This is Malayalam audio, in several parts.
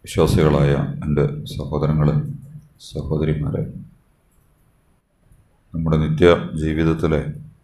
വിശ്വാസികളായ എൻ്റെ സഹോദരങ്ങളെ സഹോദരിമാരെ നമ്മുടെ നിത്യ ജീവിതത്തിലെ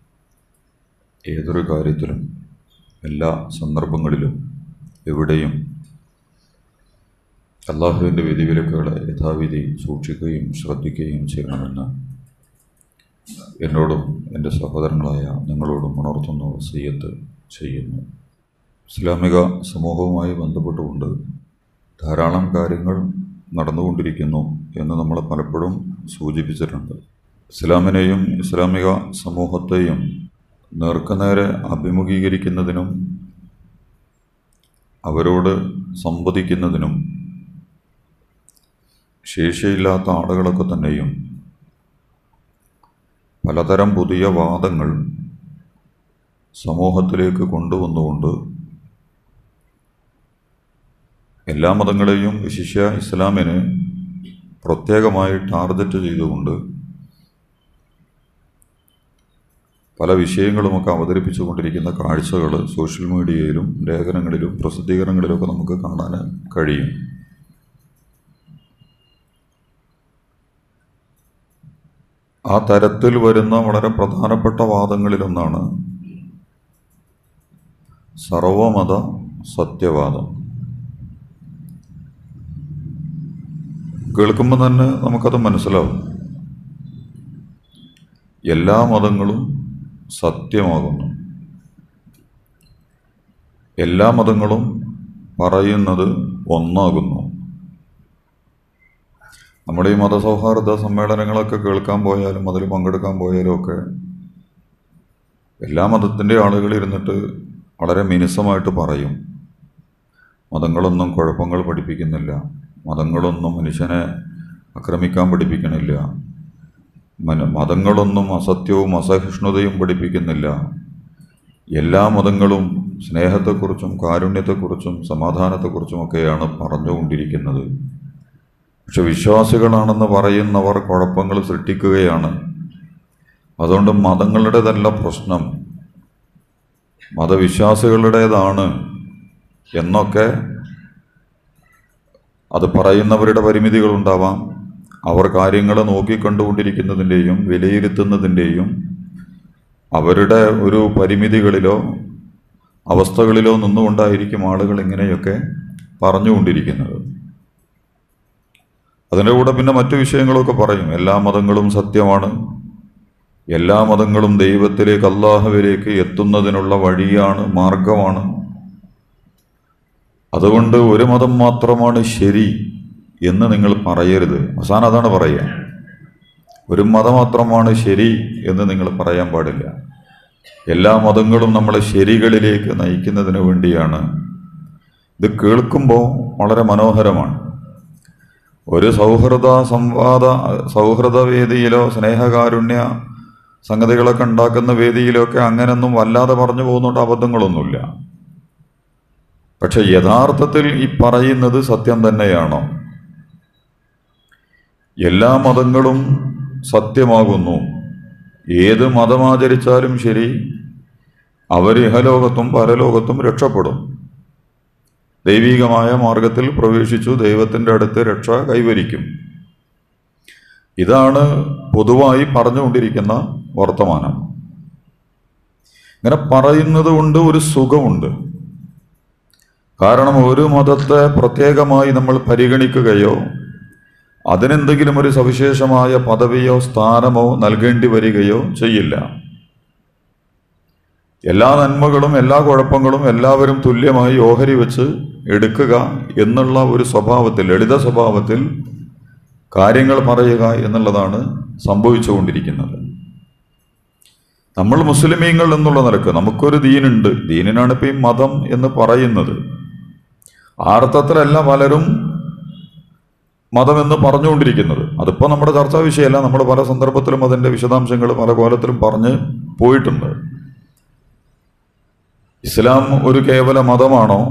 ഏതൊരു കാര്യത്തിലും എല്ലാ സന്ദർഭങ്ങളിലും എവിടെയും അള്ളാഹുവിൻ്റെ വിധിവിലക്കുകളെ യഥാവിധി സൂക്ഷിക്കുകയും ശ്രദ്ധിക്കുകയും ചെയ്യണമെന്ന് എന്നോടും എൻ്റെ സഹോദരങ്ങളായ നിങ്ങളോടും ഉണർത്തുന്ന വസീയത്ത് ചെയ്യുന്നു ഇസ്ലാമിക സമൂഹവുമായി ബന്ധപ്പെട്ടുകൊണ്ട് ധാരാളം കാര്യങ്ങൾ നടന്നുകൊണ്ടിരിക്കുന്നു എന്ന് നമ്മൾ പലപ്പോഴും സൂചിപ്പിച്ചിട്ടുണ്ട് ഇസ്ലാമിനെയും ഇസ്ലാമിക സമൂഹത്തെയും നേർക്കുനേരെ അഭിമുഖീകരിക്കുന്നതിനും അവരോട് സംവദിക്കുന്നതിനും ശേഷിയില്ലാത്ത ആളുകളൊക്കെ തന്നെയും പലതരം പുതിയ വാദങ്ങൾ സമൂഹത്തിലേക്ക് കൊണ്ടുവന്നുകൊണ്ട് എല്ലാ മതങ്ങളെയും വിശിഷ്യ ഇസ്ലാമിന് പ്രത്യേകമായി ടാർഗറ്റ് ചെയ്തുകൊണ്ട് പല വിഷയങ്ങളുമൊക്കെ അവതരിപ്പിച്ചു കൊണ്ടിരിക്കുന്ന കാഴ്ചകൾ സോഷ്യൽ മീഡിയയിലും ലേഖനങ്ങളിലും പ്രസിദ്ധീകരണങ്ങളിലുമൊക്കെ നമുക്ക് കാണാൻ കഴിയും ആ തരത്തിൽ വരുന്ന വളരെ പ്രധാനപ്പെട്ട വാദങ്ങളിലൊന്നാണ് സർവമത സത്യവാദം കേൾക്കുമ്പോൾ തന്നെ നമുക്കത് മനസ്സിലാവും എല്ലാ മതങ്ങളും സത്യമാകുന്നു എല്ലാ മതങ്ങളും പറയുന്നത് ഒന്നാകുന്നു നമ്മുടെ ഈ മതസൗഹാർദ്ദ സമ്മേളനങ്ങളൊക്കെ കേൾക്കാൻ പോയാലും അതിൽ പങ്കെടുക്കാൻ പോയാലും ഒക്കെ എല്ലാ മതത്തിൻ്റെ ആളുകൾ ഇരുന്നിട്ട് വളരെ മിനുസമായിട്ട് പറയും മതങ്ങളൊന്നും കുഴപ്പങ്ങൾ പഠിപ്പിക്കുന്നില്ല മതങ്ങളൊന്നും മനുഷ്യനെ ആക്രമിക്കാൻ പഠിപ്പിക്കണില്ല മന മതങ്ങളൊന്നും അസത്യവും അസഹിഷ്ണുതയും പഠിപ്പിക്കുന്നില്ല എല്ലാ മതങ്ങളും സ്നേഹത്തെക്കുറിച്ചും കാരുണ്യത്തെക്കുറിച്ചും സമാധാനത്തെക്കുറിച്ചുമൊക്കെയാണ് പറഞ്ഞുകൊണ്ടിരിക്കുന്നത് പക്ഷെ വിശ്വാസികളാണെന്ന് പറയുന്നവർ കുഴപ്പങ്ങൾ സൃഷ്ടിക്കുകയാണ് അതുകൊണ്ട് മതങ്ങളുടേതല്ല പ്രശ്നം മതവിശ്വാസികളുടേതാണ് എന്നൊക്കെ അത് പറയുന്നവരുടെ പരിമിതികളുണ്ടാവാം അവർ കാര്യങ്ങളെ നോക്കിക്കണ്ടുകൊണ്ടിരിക്കുന്നതിൻ്റെയും വിലയിരുത്തുന്നതിൻ്റെയും അവരുടെ ഒരു പരിമിതികളിലോ അവസ്ഥകളിലോ നിന്നുകൊണ്ടായിരിക്കും ആളുകൾ ഇങ്ങനെയൊക്കെ പറഞ്ഞുകൊണ്ടിരിക്കുന്നത് അതിൻ്റെ കൂടെ പിന്നെ മറ്റു വിഷയങ്ങളൊക്കെ പറയും എല്ലാ മതങ്ങളും സത്യമാണ് എല്ലാ മതങ്ങളും ദൈവത്തിലേക്ക് അള്ളാഹുവിലേക്ക് എത്തുന്നതിനുള്ള വഴിയാണ് മാർഗമാണ് അതുകൊണ്ട് ഒരു മതം മാത്രമാണ് ശരി എന്ന് നിങ്ങൾ പറയരുത് അവസാനം അതാണ് പറയുക ഒരു മതം മാത്രമാണ് ശരി എന്ന് നിങ്ങൾ പറയാൻ പാടില്ല എല്ലാ മതങ്ങളും നമ്മളെ ശരികളിലേക്ക് നയിക്കുന്നതിന് വേണ്ടിയാണ് ഇത് കേൾക്കുമ്പോൾ വളരെ മനോഹരമാണ് ഒരു സൗഹൃദ സംവാദ സൗഹൃദ വേദിയിലോ സ്നേഹകാരുണ്യ സംഗതികളൊക്കെ ഉണ്ടാക്കുന്ന വേദിയിലൊക്കെ അങ്ങനെയൊന്നും വല്ലാതെ പറഞ്ഞു പോകുന്നുണ്ട് അബദ്ധങ്ങളൊന്നുമില്ല പക്ഷെ യഥാർത്ഥത്തിൽ ഈ പറയുന്നത് സത്യം തന്നെയാണോ എല്ലാ മതങ്ങളും സത്യമാകുന്നു ഏത് മതമാചരിച്ചാലും ശരി അവർ ഇഹലോകത്തും പരലോകത്തും രക്ഷപ്പെടും ദൈവികമായ മാർഗത്തിൽ പ്രവേശിച്ചു ദൈവത്തിൻ്റെ അടുത്ത് രക്ഷ കൈവരിക്കും ഇതാണ് പൊതുവായി പറഞ്ഞുകൊണ്ടിരിക്കുന്ന വർത്തമാനം ഇങ്ങനെ പറയുന്നത് കൊണ്ട് ഒരു സുഖമുണ്ട് കാരണം ഒരു മതത്തെ പ്രത്യേകമായി നമ്മൾ പരിഗണിക്കുകയോ അതിനെന്തെങ്കിലും ഒരു സവിശേഷമായ പദവിയോ സ്ഥാനമോ നൽകേണ്ടി വരികയോ ചെയ്യില്ല എല്ലാ നന്മകളും എല്ലാ കുഴപ്പങ്ങളും എല്ലാവരും തുല്യമായി ഓഹരി വെച്ച് എടുക്കുക എന്നുള്ള ഒരു സ്വഭാവത്തിൽ ലളിത സ്വഭാവത്തിൽ കാര്യങ്ങൾ പറയുക എന്നുള്ളതാണ് സംഭവിച്ചുകൊണ്ടിരിക്കുന്നത് നമ്മൾ മുസ്ലിമീങ്ങൾ എന്നുള്ള നിലക്ക് നമുക്കൊരു ദീനുണ്ട് ദീനിനാണ് ഇപ്പം ഈ മതം എന്ന് പറയുന്നത് ആ അർത്ഥത്തിലല്ല പലരും മതമെന്ന് പറഞ്ഞുകൊണ്ടിരിക്കുന്നത് അതിപ്പോൾ നമ്മുടെ ചർച്ചാ വിഷയമല്ല നമ്മൾ പല സന്ദർഭത്തിലും അതിൻ്റെ വിശദാംശങ്ങൾ പല കോലത്തിലും പറഞ്ഞ് പോയിട്ടുണ്ട് ഇസ്ലാം ഒരു കേവല മതമാണോ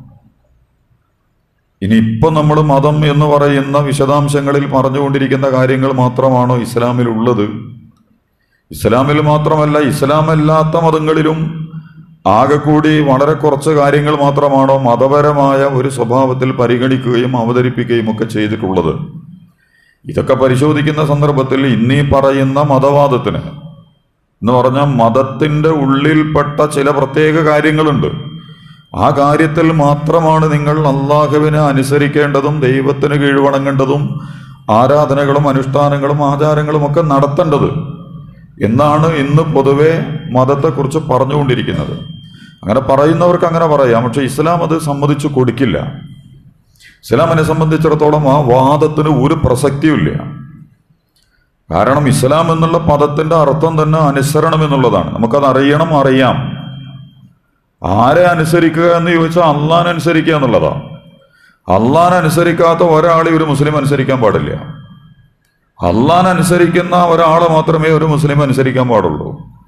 ഇനി ഇപ്പം നമ്മൾ മതം എന്ന് പറയുന്ന വിശദാംശങ്ങളിൽ പറഞ്ഞുകൊണ്ടിരിക്കുന്ന കാര്യങ്ങൾ മാത്രമാണോ ഇസ്ലാമിൽ ഉള്ളത് ഇസ്ലാമിൽ മാത്രമല്ല ഇസ്ലാമല്ലാത്ത മതങ്ങളിലും ആകെ കൂടി വളരെ കുറച്ച് കാര്യങ്ങൾ മാത്രമാണോ മതപരമായ ഒരു സ്വഭാവത്തിൽ പരിഗണിക്കുകയും അവതരിപ്പിക്കുകയും ഒക്കെ ചെയ്തിട്ടുള്ളത് ഇതൊക്കെ പരിശോധിക്കുന്ന സന്ദർഭത്തിൽ ഇന്നീ പറയുന്ന മതവാദത്തിന് എന്ന് പറഞ്ഞാൽ മതത്തിന്റെ ഉള്ളിൽപ്പെട്ട ചില പ്രത്യേക കാര്യങ്ങളുണ്ട് ആ കാര്യത്തിൽ മാത്രമാണ് നിങ്ങൾ അള്ളാഹുവിനെ അനുസരിക്കേണ്ടതും ദൈവത്തിന് കീഴ്വണങ്ങേണ്ടതും ആരാധനകളും അനുഷ്ഠാനങ്ങളും ആചാരങ്ങളും ഒക്കെ നടത്തേണ്ടത് എന്നാണ് ഇന്ന് പൊതുവെ മതത്തെക്കുറിച്ച് പറഞ്ഞുകൊണ്ടിരിക്കുന്നത് അങ്ങനെ പറയുന്നവർക്ക് അങ്ങനെ പറയാം പക്ഷെ ഇസ്ലാം അത് സമ്മതിച്ചു കൊടുക്കില്ല ഇസ്ലാമിനെ സംബന്ധിച്ചിടത്തോളം ആ വാദത്തിന് ഒരു പ്രസക്തിയുമില്ല കാരണം ഇസ്ലാം എന്നുള്ള പദത്തിന്റെ അർത്ഥം തന്നെ അനുസരണം എന്നുള്ളതാണ് നമുക്കത് അറിയണം അറിയാം ആരെ അനുസരിക്കുക എന്ന് ചോദിച്ചാൽ അള്ളാൻ അനുസരിക്കുക എന്നുള്ളതാണ് അള്ളാൻ അനുസരിക്കാത്ത ഒരാളെ ഒരു മുസ്ലിം അനുസരിക്കാൻ പാടില്ല അള്ളാൻ അനുസരിക്കുന്ന ഒരാളെ മാത്രമേ ഒരു മുസ്ലിം അനുസരിക്കാൻ പാടുള്ളൂ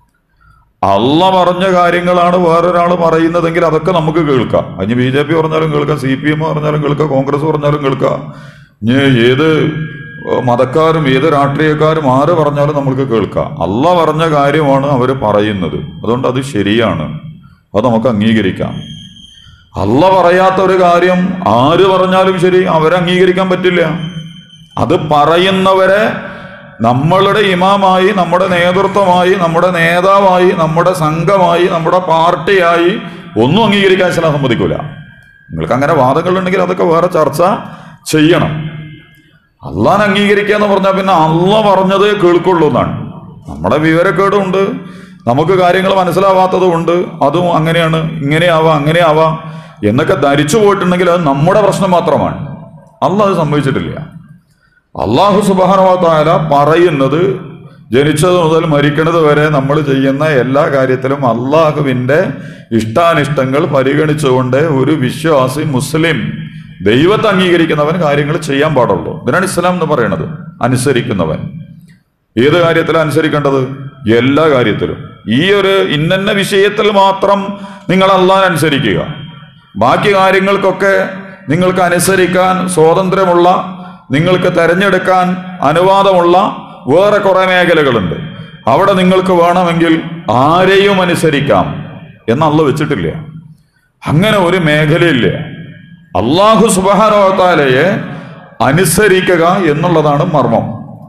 അള്ള പറഞ്ഞ കാര്യങ്ങളാണ് വേറൊരാൾ പറയുന്നതെങ്കിൽ അതൊക്കെ നമുക്ക് കേൾക്കാം അതിന് ബി ജെ പി പറഞ്ഞാലും കേൾക്കാം സി പി എം പറഞ്ഞാലും കേൾക്കാം കോൺഗ്രസ് പറഞ്ഞാലും കേൾക്കാം ഇനി ഏത് മതക്കാരും ഏത് രാഷ്ട്രീയക്കാരും ആര് പറഞ്ഞാലും നമുക്ക് കേൾക്കാം അള്ള പറഞ്ഞ കാര്യമാണ് അവർ പറയുന്നത് അതുകൊണ്ട് അത് ശരിയാണ് അത് നമുക്ക് അംഗീകരിക്കാം അള്ള പറയാത്ത ഒരു കാര്യം ആര് പറഞ്ഞാലും ശരി അവരെ അംഗീകരിക്കാൻ പറ്റില്ല അത് പറയുന്നവരെ നമ്മളുടെ ഇമാമായി നമ്മുടെ നേതൃത്വമായി നമ്മുടെ നേതാവായി നമ്മുടെ സംഘമായി നമ്മുടെ പാർട്ടിയായി ഒന്നും അംഗീകരിക്കാൻ ഇസ്ലാം സമ്മതിക്കൂല നിങ്ങൾക്ക് അങ്ങനെ വാദങ്ങളുണ്ടെങ്കിൽ അതൊക്കെ വേറെ ചർച്ച ചെയ്യണം അള്ളാൻ അംഗീകരിക്കുക എന്ന് പറഞ്ഞാൽ പിന്നെ അള്ള പറഞ്ഞത് കേൾക്കുള്ളൂ എന്നാണ് നമ്മുടെ വിവരക്കേടുണ്ട് നമുക്ക് കാര്യങ്ങൾ മനസ്സിലാവാത്തത് കൊണ്ട് അതും അങ്ങനെയാണ് ഇങ്ങനെയാവാം അങ്ങനെയാവാം എന്നൊക്കെ ധരിച്ചു പോയിട്ടുണ്ടെങ്കിൽ അത് നമ്മുടെ പ്രശ്നം മാത്രമാണ് അള്ള അത് സംഭവിച്ചിട്ടില്ല അള്ളാഹു സുബാനവാത്താല പറയുന്നത് ജനിച്ചത് മുതൽ മരിക്കുന്നത് വരെ നമ്മൾ ചെയ്യുന്ന എല്ലാ കാര്യത്തിലും അള്ളാഹുവിൻ്റെ ഇഷ്ടാനിഷ്ടങ്ങൾ പരിഗണിച്ചുകൊണ്ട് ഒരു വിശ്വാസി മുസ്ലിം ദൈവത്തെ അംഗീകരിക്കുന്നവൻ കാര്യങ്ങൾ ചെയ്യാൻ പാടുള്ളൂ ഇതിനാണ് ഇസ്ലാം എന്ന് പറയുന്നത് അനുസരിക്കുന്നവൻ ഏത് കാര്യത്തിലാണ് അനുസരിക്കേണ്ടത് എല്ലാ കാര്യത്തിലും ഈ ഒരു ഇന്നന്ന വിഷയത്തിൽ മാത്രം നിങ്ങൾ അള്ളാൻ അനുസരിക്കുക ബാക്കി കാര്യങ്ങൾക്കൊക്കെ നിങ്ങൾക്ക് അനുസരിക്കാൻ സ്വാതന്ത്ര്യമുള്ള നിങ്ങൾക്ക് തെരഞ്ഞെടുക്കാൻ അനുവാദമുള്ള വേറെ കുറെ മേഖലകളുണ്ട് അവിടെ നിങ്ങൾക്ക് വേണമെങ്കിൽ ആരെയും അനുസരിക്കാം എന്നല്ല വെച്ചിട്ടില്ല അങ്ങനെ ഒരു മേഖലയില്ല അള്ളാഹു സുബാനോത്താലയെ അനുസരിക്കുക എന്നുള്ളതാണ് മർമ്മം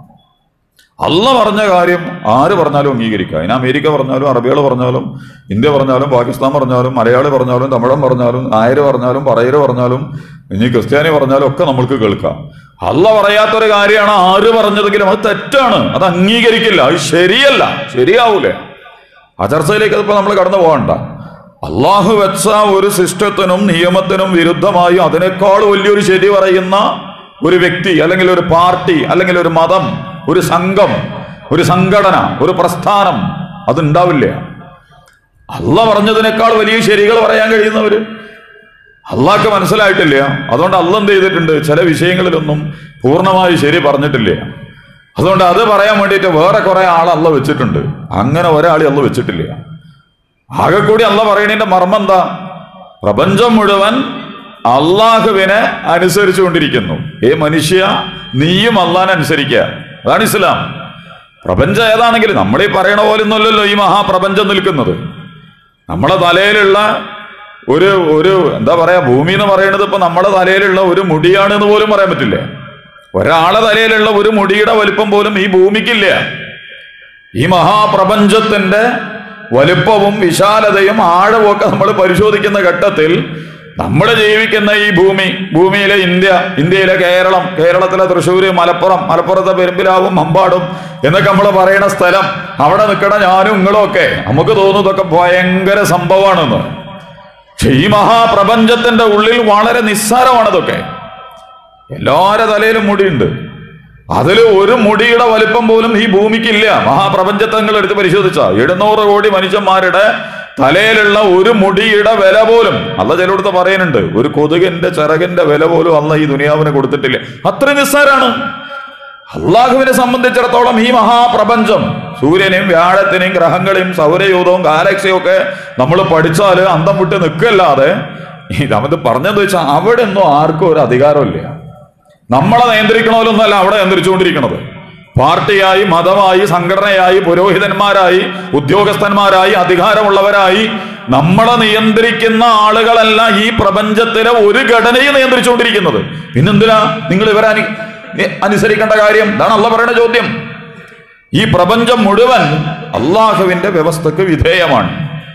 അല്ല പറഞ്ഞ കാര്യം ആര് പറഞ്ഞാലും അംഗീകരിക്കുക അതിന് അമേരിക്ക പറഞ്ഞാലും അറബികൾ പറഞ്ഞാലും ഇന്ത്യ പറഞ്ഞാലും പാകിസ്ഥാൻ പറഞ്ഞാലും മലയാളി പറഞ്ഞാലും തമിഴൻ പറഞ്ഞാലും നായര് പറഞ്ഞാലും പറയര് പറഞ്ഞാലും ഇനി ക്രിസ്ത്യാനി പറഞ്ഞാലും ഒക്കെ നമ്മൾക്ക് കേൾക്കാം അല്ല പറയാത്തൊരു കാര്യമാണ് ആര് പറഞ്ഞതെങ്കിലും അത് തെറ്റാണ് അത് അംഗീകരിക്കില്ല അത് ശരിയല്ല ശരിയാവൂലേ ആ ചർച്ചയിലേക്ക് അതിപ്പോ നമ്മൾ കടന്നു പോകണ്ട അള്ളാഹു വെച്ച ഒരു സിസ്റ്റത്തിനും നിയമത്തിനും വിരുദ്ധമായി അതിനേക്കാൾ വലിയൊരു ശരി പറയുന്ന ഒരു വ്യക്തി അല്ലെങ്കിൽ ഒരു പാർട്ടി അല്ലെങ്കിൽ ഒരു മതം ഒരു സംഘം ഒരു സംഘടന ഒരു പ്രസ്ഥാനം അതുണ്ടാവില്ല അല്ല പറഞ്ഞതിനേക്കാൾ വലിയ ശരികൾ പറയാൻ കഴിയുന്നവര് അള്ളാഹ്ക്ക് മനസ്സിലായിട്ടില്ല അതുകൊണ്ട് അല്ല എന്ത് ചെയ്തിട്ടുണ്ട് ചില വിഷയങ്ങളിലൊന്നും പൂർണ്ണമായി ശരി പറഞ്ഞിട്ടില്ല അതുകൊണ്ട് അത് പറയാൻ വേണ്ടിയിട്ട് വേറെ കുറെ ആൾ അല്ല വെച്ചിട്ടുണ്ട് അങ്ങനെ ഒരാളെ അല്ല വെച്ചിട്ടില്ല ആകെ കൂടി അല്ല പറയണതിന്റെ മർമ്മം എന്താ പ്രപഞ്ചം മുഴുവൻ അള്ളാഹുവിനെ അനുസരിച്ചുകൊണ്ടിരിക്കുന്നു ഏ മനുഷ്യ നീയും അള്ളാഹിനെ അനുസരിക്കുക അതാണ് ഇസ്ലാം പ്രപഞ്ചം ഏതാണെങ്കിലും നമ്മളീ പറയണ പോലൊന്നുമല്ലല്ലോ ഈ മഹാപ്രപഞ്ചം നിൽക്കുന്നത് നമ്മളെ തലയിലുള്ള ഒരു ഒരു എന്താ പറയാ ഭൂമി എന്ന് പറയുന്നത് ഇപ്പൊ നമ്മുടെ തലയിലുള്ള ഒരു മുടിയാണ് എന്ന് പോലും പറയാൻ പറ്റില്ലേ ഒരാളെ തലയിലുള്ള ഒരു മുടിയുടെ വലിപ്പം പോലും ഈ ഭൂമിക്കില്ല ഈ മഹാപ്രപഞ്ചത്തിന്റെ വലുപ്പവും വിശാലതയും ആഴവും ഒക്കെ നമ്മൾ പരിശോധിക്കുന്ന ഘട്ടത്തിൽ നമ്മൾ ജീവിക്കുന്ന ഈ ഭൂമി ഭൂമിയിലെ ഇന്ത്യ ഇന്ത്യയിലെ കേരളം കേരളത്തിലെ തൃശ്ശൂര് മലപ്പുറം മലപ്പുറത്തെ പെരുമ്പിലാവും മമ്പാടും എന്നൊക്കെ നമ്മൾ പറയുന്ന സ്ഥലം അവിടെ നിൽക്കണ ഞാനും നിങ്ങളും ഒക്കെ നമുക്ക് തോന്നുന്നതൊക്കെ ഭയങ്കര സംഭവമാണെന്ന് പക്ഷെ ഈ മഹാപ്രപഞ്ചത്തിന്റെ ഉള്ളിൽ വളരെ നിസ്സാരമാണതൊക്കെ എല്ലാവരുടെ തലയിലും മുടിയുണ്ട് അതിൽ ഒരു മുടിയുടെ വലിപ്പം പോലും ഈ ഭൂമിക്കില്ല മഹാപ്രപഞ്ചത്തെ നിങ്ങൾ എടുത്ത് പരിശോധിച്ച എഴുന്നൂറ് കോടി മനുഷ്യന്മാരുടെ തലയിലുള്ള ഒരു മുടിയുടെ വില പോലും അല്ല ചിലയിടത്ത് പറയുന്നുണ്ട് ഒരു കൊതുകിന്റെ ചിറകിന്റെ വില പോലും അല്ല ഈ ദുനിയാവിന് കൊടുത്തിട്ടില്ല അത്ര നിസ്സാരാണ് അള്ളാഹുവിനെ സംബന്ധിച്ചിടത്തോളം ഈ മഹാപ്രപഞ്ചം സൂര്യനെയും വ്യാഴത്തിനെയും ഗ്രഹങ്ങളെയും സൗരയൂഥവും ഗാലക്സിയും ഒക്കെ നമ്മൾ പഠിച്ചാൽ അന്തം വിട്ട് നിൽക്കല്ലാതെ ഈ നമുക്ക് പറഞ്ഞെന്ന് വെച്ചാൽ അവിടെ ഒന്നും ആർക്കും ഒരു അധികാരമില്ല നമ്മളെ നിയന്ത്രിക്കണമല്ലൊന്നല്ല അവിടെ നിയന്ത്രിച്ചുകൊണ്ടിരിക്കണത് പാർട്ടിയായി മതമായി സംഘടനയായി പുരോഹിതന്മാരായി ഉദ്യോഗസ്ഥന്മാരായി അധികാരമുള്ളവരായി നമ്മളെ നിയന്ത്രിക്കുന്ന ആളുകളല്ല ഈ പ്രപഞ്ചത്തിലെ ഒരു ഘടനയും നിയന്ത്രിച്ചുകൊണ്ടിരിക്കുന്നത് പിന്നെന്തിനാ നിങ്ങൾ ഇവരെ അനു അനുസരിക്കേണ്ട കാര്യം ഇതാണ് അള്ള പറയുന്ന ചോദ്യം ഈ പ്രപഞ്ചം മുഴുവൻ അള്ളാഹുവിന്റെ വ്യവസ്ഥക്ക് വിധേയമാണ്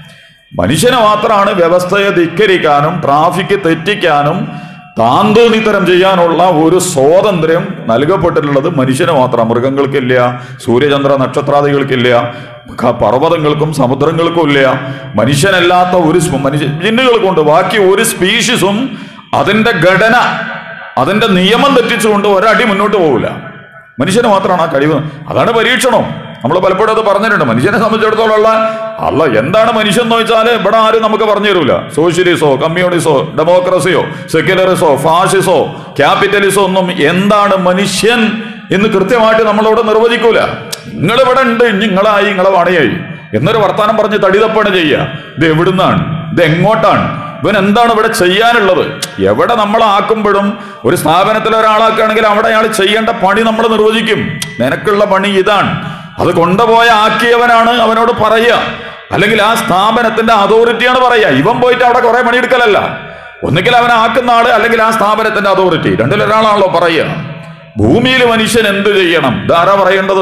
മനുഷ്യന് മാത്രമാണ് വ്യവസ്ഥയെ ധിക്കരിക്കാനും ട്രാഫിക് തെറ്റിക്കാനും താന്തോന്നിത്തരം ചെയ്യാനുള്ള ഒരു സ്വാതന്ത്ര്യം നൽകപ്പെട്ടിട്ടുള്ളത് മനുഷ്യന് മാത്രം മൃഗങ്ങൾക്കില്ല സൂര്യചന്ദ്ര നക്ഷത്രാദികൾക്കില്ല ക- പർവ്വതങ്ങൾക്കും സമുദ്രങ്ങൾക്കും ഇല്ല മനുഷ്യനല്ലാത്ത ഒരു സ്പ- മനുഷ്യ ജിന്നുകൾക്കുണ്ട് ബാക്കി ഒരു സ്പീഷീസും അതിന്റെ ഘടന അതിന്റെ നിയമം തെറ്റിച്ചുകൊണ്ട് ഒരടി മുന്നോട്ട് പോകില്ല മനുഷ്യന് മാത്രമാണ് ആ കഴിവ് അതാണ് പരീക്ഷണം നമ്മൾ പലപ്പോഴും അത് പറഞ്ഞിട്ടുണ്ട് മനുഷ്യനെ സംബന്ധിച്ചിടത്തോളം ഉള്ള അല്ല എന്താണ് മനുഷ്യൻ എന്ന് വെച്ചാൽ ഇവിടെ ആരും നമുക്ക് പറഞ്ഞു തരൂല സോഷ്യലിസോ കമ്മ്യൂണിസോ ഡെമോക്രസിയോ സെക്യുലറിസോ ഫാഷിസോ ക്യാപിറ്റലിസോ ഒന്നും എന്താണ് മനുഷ്യൻ എന്ന് കൃത്യമായിട്ട് നമ്മളോട് നിർവചിക്കൂല നിങ്ങൾ ഇവിടെ ഉണ്ട് നിങ്ങളായി നിങ്ങളെ പണിയായി എന്നൊരു വർത്താനം പറഞ്ഞ് തടിതപ്പാണ് ചെയ്യുക ഇത് എവിടുന്നാണ് ഇത് എങ്ങോട്ടാണ് ഇവൻ എന്താണ് ഇവിടെ ചെയ്യാനുള്ളത് എവിടെ നമ്മളാക്കുമ്പോഴും ഒരു സ്ഥാപനത്തിൽ ഒരാളാക്കുകയാണെങ്കിൽ അവിടെ അയാൾ ചെയ്യേണ്ട പണി നമ്മൾ നിർവചിക്കും നിനക്കുള്ള പണി ഇതാണ് അത് കൊണ്ടുപോയ ആക്കിയവനാണ് അവനോട് പറയുക അല്ലെങ്കിൽ ആ സ്ഥാപനത്തിന്റെ അതോറിറ്റിയാണ് പറയുക ഇവൻ പോയിട്ട് അവിടെ കുറെ പണിയെടുക്കലല്ല ഒന്നുകിൽ അവനെ ആക്കുന്ന ആള് അല്ലെങ്കിൽ ആ സ്ഥാപനത്തിന്റെ അതോറിറ്റി രണ്ടിലൊരാളാണല്ലോ പറയുക ഭൂമിയിൽ മനുഷ്യൻ എന്ത് ചെയ്യണം ഇതാരാ പറയേണ്ടത്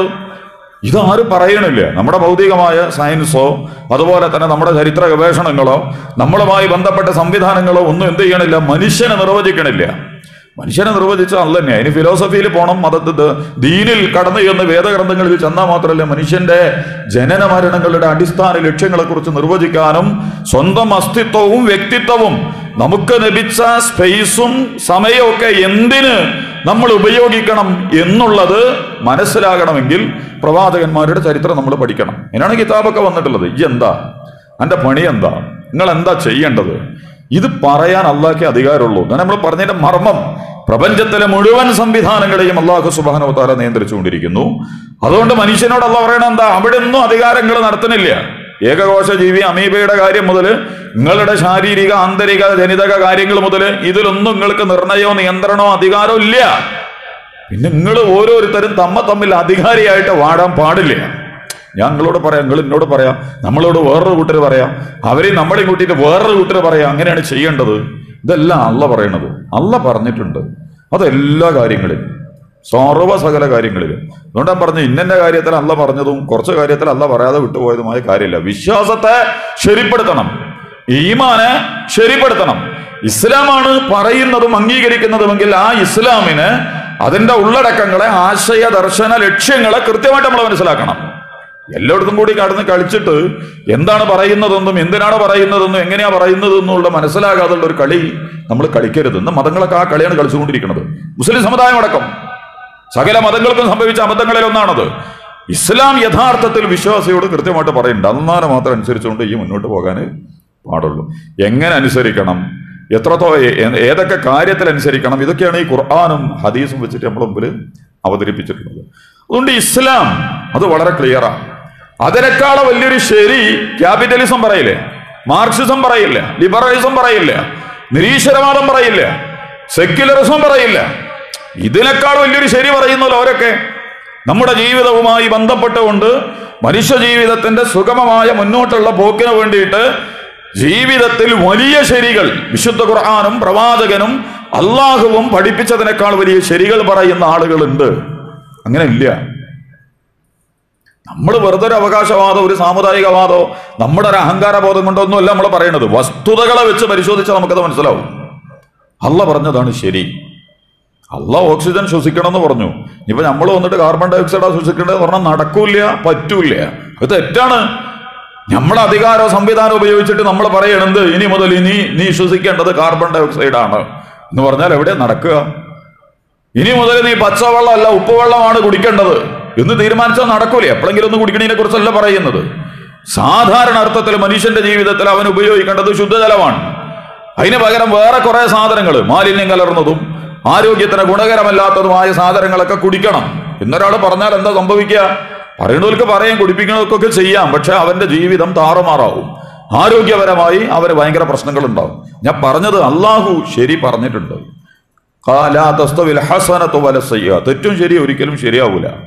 ഇതാരും പറയണില്ല നമ്മുടെ ഭൗതികമായ സയൻസോ അതുപോലെ തന്നെ നമ്മുടെ ചരിത്ര ഗവേഷണങ്ങളോ നമ്മളുമായി ബന്ധപ്പെട്ട സംവിധാനങ്ങളോ ഒന്നും എന്ത് ചെയ്യണില്ല മനുഷ്യനെ നിർവചിക്കണില്ല മനുഷ്യനെ നിർവചിച്ച അല്ല തന്നെ അതിന് ഫിലോസഫിയിൽ പോകണം മതത്തിൽ ദീനിൽ കടന്നു ചെന്ന് വേദഗ്രന്ഥങ്ങളിൽ ചെന്നാൽ മാത്രമല്ല മനുഷ്യന്റെ ജനന മരണങ്ങളുടെ അടിസ്ഥാന ലക്ഷ്യങ്ങളെക്കുറിച്ച് നിർവചിക്കാനും സ്വന്തം അസ്തിത്വവും വ്യക്തിത്വവും നമുക്ക് ലഭിച്ച സ്പേസും സമയവും ഒക്കെ എന്തിന് നമ്മൾ ഉപയോഗിക്കണം എന്നുള്ളത് മനസ്സിലാകണമെങ്കിൽ പ്രവാചകന്മാരുടെ ചരിത്രം നമ്മൾ പഠിക്കണം അതിനാണ് കിതാബൊക്കെ വന്നിട്ടുള്ളത് ഈ എന്താ എൻ്റെ പണി എന്താ നിങ്ങൾ എന്താ ചെയ്യേണ്ടത് ഇത് പറയാൻ അള്ളാഹ്ക്ക് അധികാരമുള്ളൂ എന്നാണ് നമ്മൾ പറഞ്ഞതിന്റെ മർമ്മം പ്രപഞ്ചത്തിലെ മുഴുവൻ സംവിധാനങ്ങളെയും അള്ളാഹു സുബാനവതാര നിയന്ത്രിച്ചുകൊണ്ടിരിക്കുന്നു അതുകൊണ്ട് മനുഷ്യനോട് അല്ല പറയണ എന്താ അവിടെ ഒന്നും അധികാരങ്ങൾ നടത്തുന്നില്ല ഏകകോശ ജീവി അമീബയുടെ കാര്യം മുതൽ നിങ്ങളുടെ ശാരീരിക ആന്തരിക ജനിതക കാര്യങ്ങൾ മുതൽ ഇതിലൊന്നും നിങ്ങൾക്ക് നിർണയമോ നിയന്ത്രണമോ അധികാരമോ ഇല്ല പിന്നെ നിങ്ങൾ ഓരോരുത്തരും തമ്മ തമ്മിൽ അധികാരിയായിട്ട് വാടാൻ പാടില്ല ഞാൻ നിങ്ങളോട് പറയാം നിങ്ങൾ എന്നോട് പറയാം നമ്മളോട് വേറൊരു കൂട്ടർ പറയാം അവരെ നമ്മളെ കൂട്ടിയിട്ട് വേറൊരു കൂട്ടർ പറയാം അങ്ങനെയാണ് ചെയ്യേണ്ടത് ഇതെല്ലാം അല്ല പറയണത് അല്ല പറഞ്ഞിട്ടുണ്ട് അതെല്ലാ കാര്യങ്ങളിലും സർവ്വ സകല കാര്യങ്ങളിലും അതുകൊണ്ട് ഞാൻ പറഞ്ഞു ഇന്നെ കാര്യത്തിൽ അല്ല പറഞ്ഞതും കുറച്ച് കാര്യത്തിൽ അല്ല പറയാതെ വിട്ടുപോയതുമായ കാര്യമില്ല വിശ്വാസത്തെ ശരിപ്പെടുത്തണം ഈമാനെ ശരിപ്പെടുത്തണം ഇസ്ലാമാണ് പറയുന്നതും അംഗീകരിക്കുന്നതുമെങ്കിൽ ആ ഇസ്ലാമിന് അതിന്റെ ഉള്ളടക്കങ്ങളെ ആശയ ദർശന ലക്ഷ്യങ്ങളെ കൃത്യമായിട്ട് നമ്മൾ മനസ്സിലാക്കണം എല്ലായിടത്തും കൂടി കടന്ന് കളിച്ചിട്ട് എന്താണ് പറയുന്നതെന്നും എന്തിനാണ് പറയുന്നതെന്നും എങ്ങനെയാ പറയുന്നതെന്നുള്ള മനസ്സിലാകാതുള്ള ഒരു കളി നമ്മൾ കളിക്കരുത് ഇന്ന് മതങ്ങളൊക്കെ ആ കളിയാണ് കളിച്ചുകൊണ്ടിരിക്കുന്നത് മുസ്ലിം സമുദായം അടക്കം സകല മതങ്ങൾക്കും സംഭവിച്ച അബദ്ധങ്ങളിൽ ഒന്നാണത് ഇസ്ലാം യഥാർത്ഥത്തിൽ വിശ്വാസിയോട് കൃത്യമായിട്ട് പറയുന്നുണ്ട് അന്നാരം മാത്രം അനുസരിച്ചുകൊണ്ട് ഈ മുന്നോട്ട് പോകാൻ പാടുള്ളൂ എങ്ങനെ അനുസരിക്കണം എത്രത്തോ ഏ- ഏതൊക്കെ കാര്യത്തിൽ അനുസരിക്കണം ഇതൊക്കെയാണ് ഈ ഖുർആാനും ഹദീസും വെച്ചിട്ട് നമ്മുടെ മുമ്പിൽ അവതരിപ്പിച്ചിട്ടുള്ളത് അതുകൊണ്ട് ഇസ്ലാം അത് വളരെ ക്ലിയറാണ് അതിനേക്കാളെ വലിയൊരു ശരി ക്യാപിറ്റലിസം പറയില്ലേ മാർക്സിസം പറയില്ല ലിബറലിസം പറയില്ല നിരീശ്വരവാദം പറയില്ല സെക്യുലറിസം പറയില്ല ഇതിനേക്കാൾ വലിയൊരു ശരി പറയുന്നല്ലോ അവരൊക്കെ നമ്മുടെ ജീവിതവുമായി ബന്ധപ്പെട്ടുകൊണ്ട് മനുഷ്യ ജീവിതത്തിന്റെ സുഗമമായ മുന്നോട്ടുള്ള പോക്കിന് വേണ്ടിയിട്ട് ജീവിതത്തിൽ വലിയ ശരികൾ വിശുദ്ധ ഖുർആാനും പ്രവാചകനും അള്ളാഹുവും പഠിപ്പിച്ചതിനേക്കാൾ വലിയ ശരികൾ പറയുന്ന ആളുകളുണ്ട് അങ്ങനെ ഇല്ല നമ്മൾ വെറുതെ ഒരു അവകാശവാദോ ഒരു സാമുദായികവാദോ നമ്മുടെ ഒരു അഹങ്കാരബോധം കൊണ്ടൊന്നുമല്ല നമ്മൾ പറയണത് വസ്തുതകളെ വെച്ച് പരിശോധിച്ചാൽ നമുക്കത് മനസ്സിലാവും അല്ല പറഞ്ഞതാണ് ശരി അല്ല ഓക്സിജൻ ശ്വസിക്കണം എന്ന് പറഞ്ഞു ഇപ്പൊ നമ്മൾ വന്നിട്ട് കാർബൺ ഡൈ ഓക്സൈഡാ ശ്വസിക്കേണ്ടത് പറഞ്ഞാൽ നടക്കൂല പറ്റൂല അത് തെറ്റാണ് നമ്മളെ അധികാര സംവിധാനം ഉപയോഗിച്ചിട്ട് നമ്മൾ പറയണത് ഇനി മുതൽ ഇനി നീ ശ്വസിക്കേണ്ടത് കാർബൺ ഡൈ ഓക്സൈഡ് ആണ് എന്ന് പറഞ്ഞാൽ എവിടെ നടക്കുക ഇനി മുതൽ നീ പച്ചവെള്ളം അല്ല ഉപ്പുവെള്ളമാണ് കുടിക്കേണ്ടത് എന്ന് തീരുമാനിച്ചാൽ നടക്കൂലേ എപ്പോഴെങ്കിലും ഒന്ന് കുടിക്കണതിനെ കുറിച്ചല്ല പറയുന്നത് സാധാരണ അർത്ഥത്തിൽ മനുഷ്യന്റെ ജീവിതത്തിൽ അവൻ ഉപയോഗിക്കേണ്ടത് ശുദ്ധജലമാണ് അതിന് പകരം വേറെ കുറെ സാധനങ്ങൾ മാലിന്യം കലർന്നതും ആരോഗ്യത്തിന് ഗുണകരമല്ലാത്തതുമായ സാധനങ്ങളൊക്കെ കുടിക്കണം എന്നൊരാൾ പറഞ്ഞാൽ എന്താ സംഭവിക്കുക പറയുന്നവർക്ക് പറയാം കുടിപ്പിക്കുന്നവർക്കൊക്കെ ചെയ്യാം പക്ഷെ അവന്റെ ജീവിതം താറുമാറാവും ആരോഗ്യപരമായി അവന് ഭയങ്കര പ്രശ്നങ്ങളുണ്ടാവും ഞാൻ പറഞ്ഞത് അള്ളാഹു ശരി പറഞ്ഞിട്ടുണ്ട് ഖാലാ തസ്തവിൽ ഹസനത്തു വല സയ്യ. തെറ്റും ശരി ഒരിക്കലും ശരിയാവൂല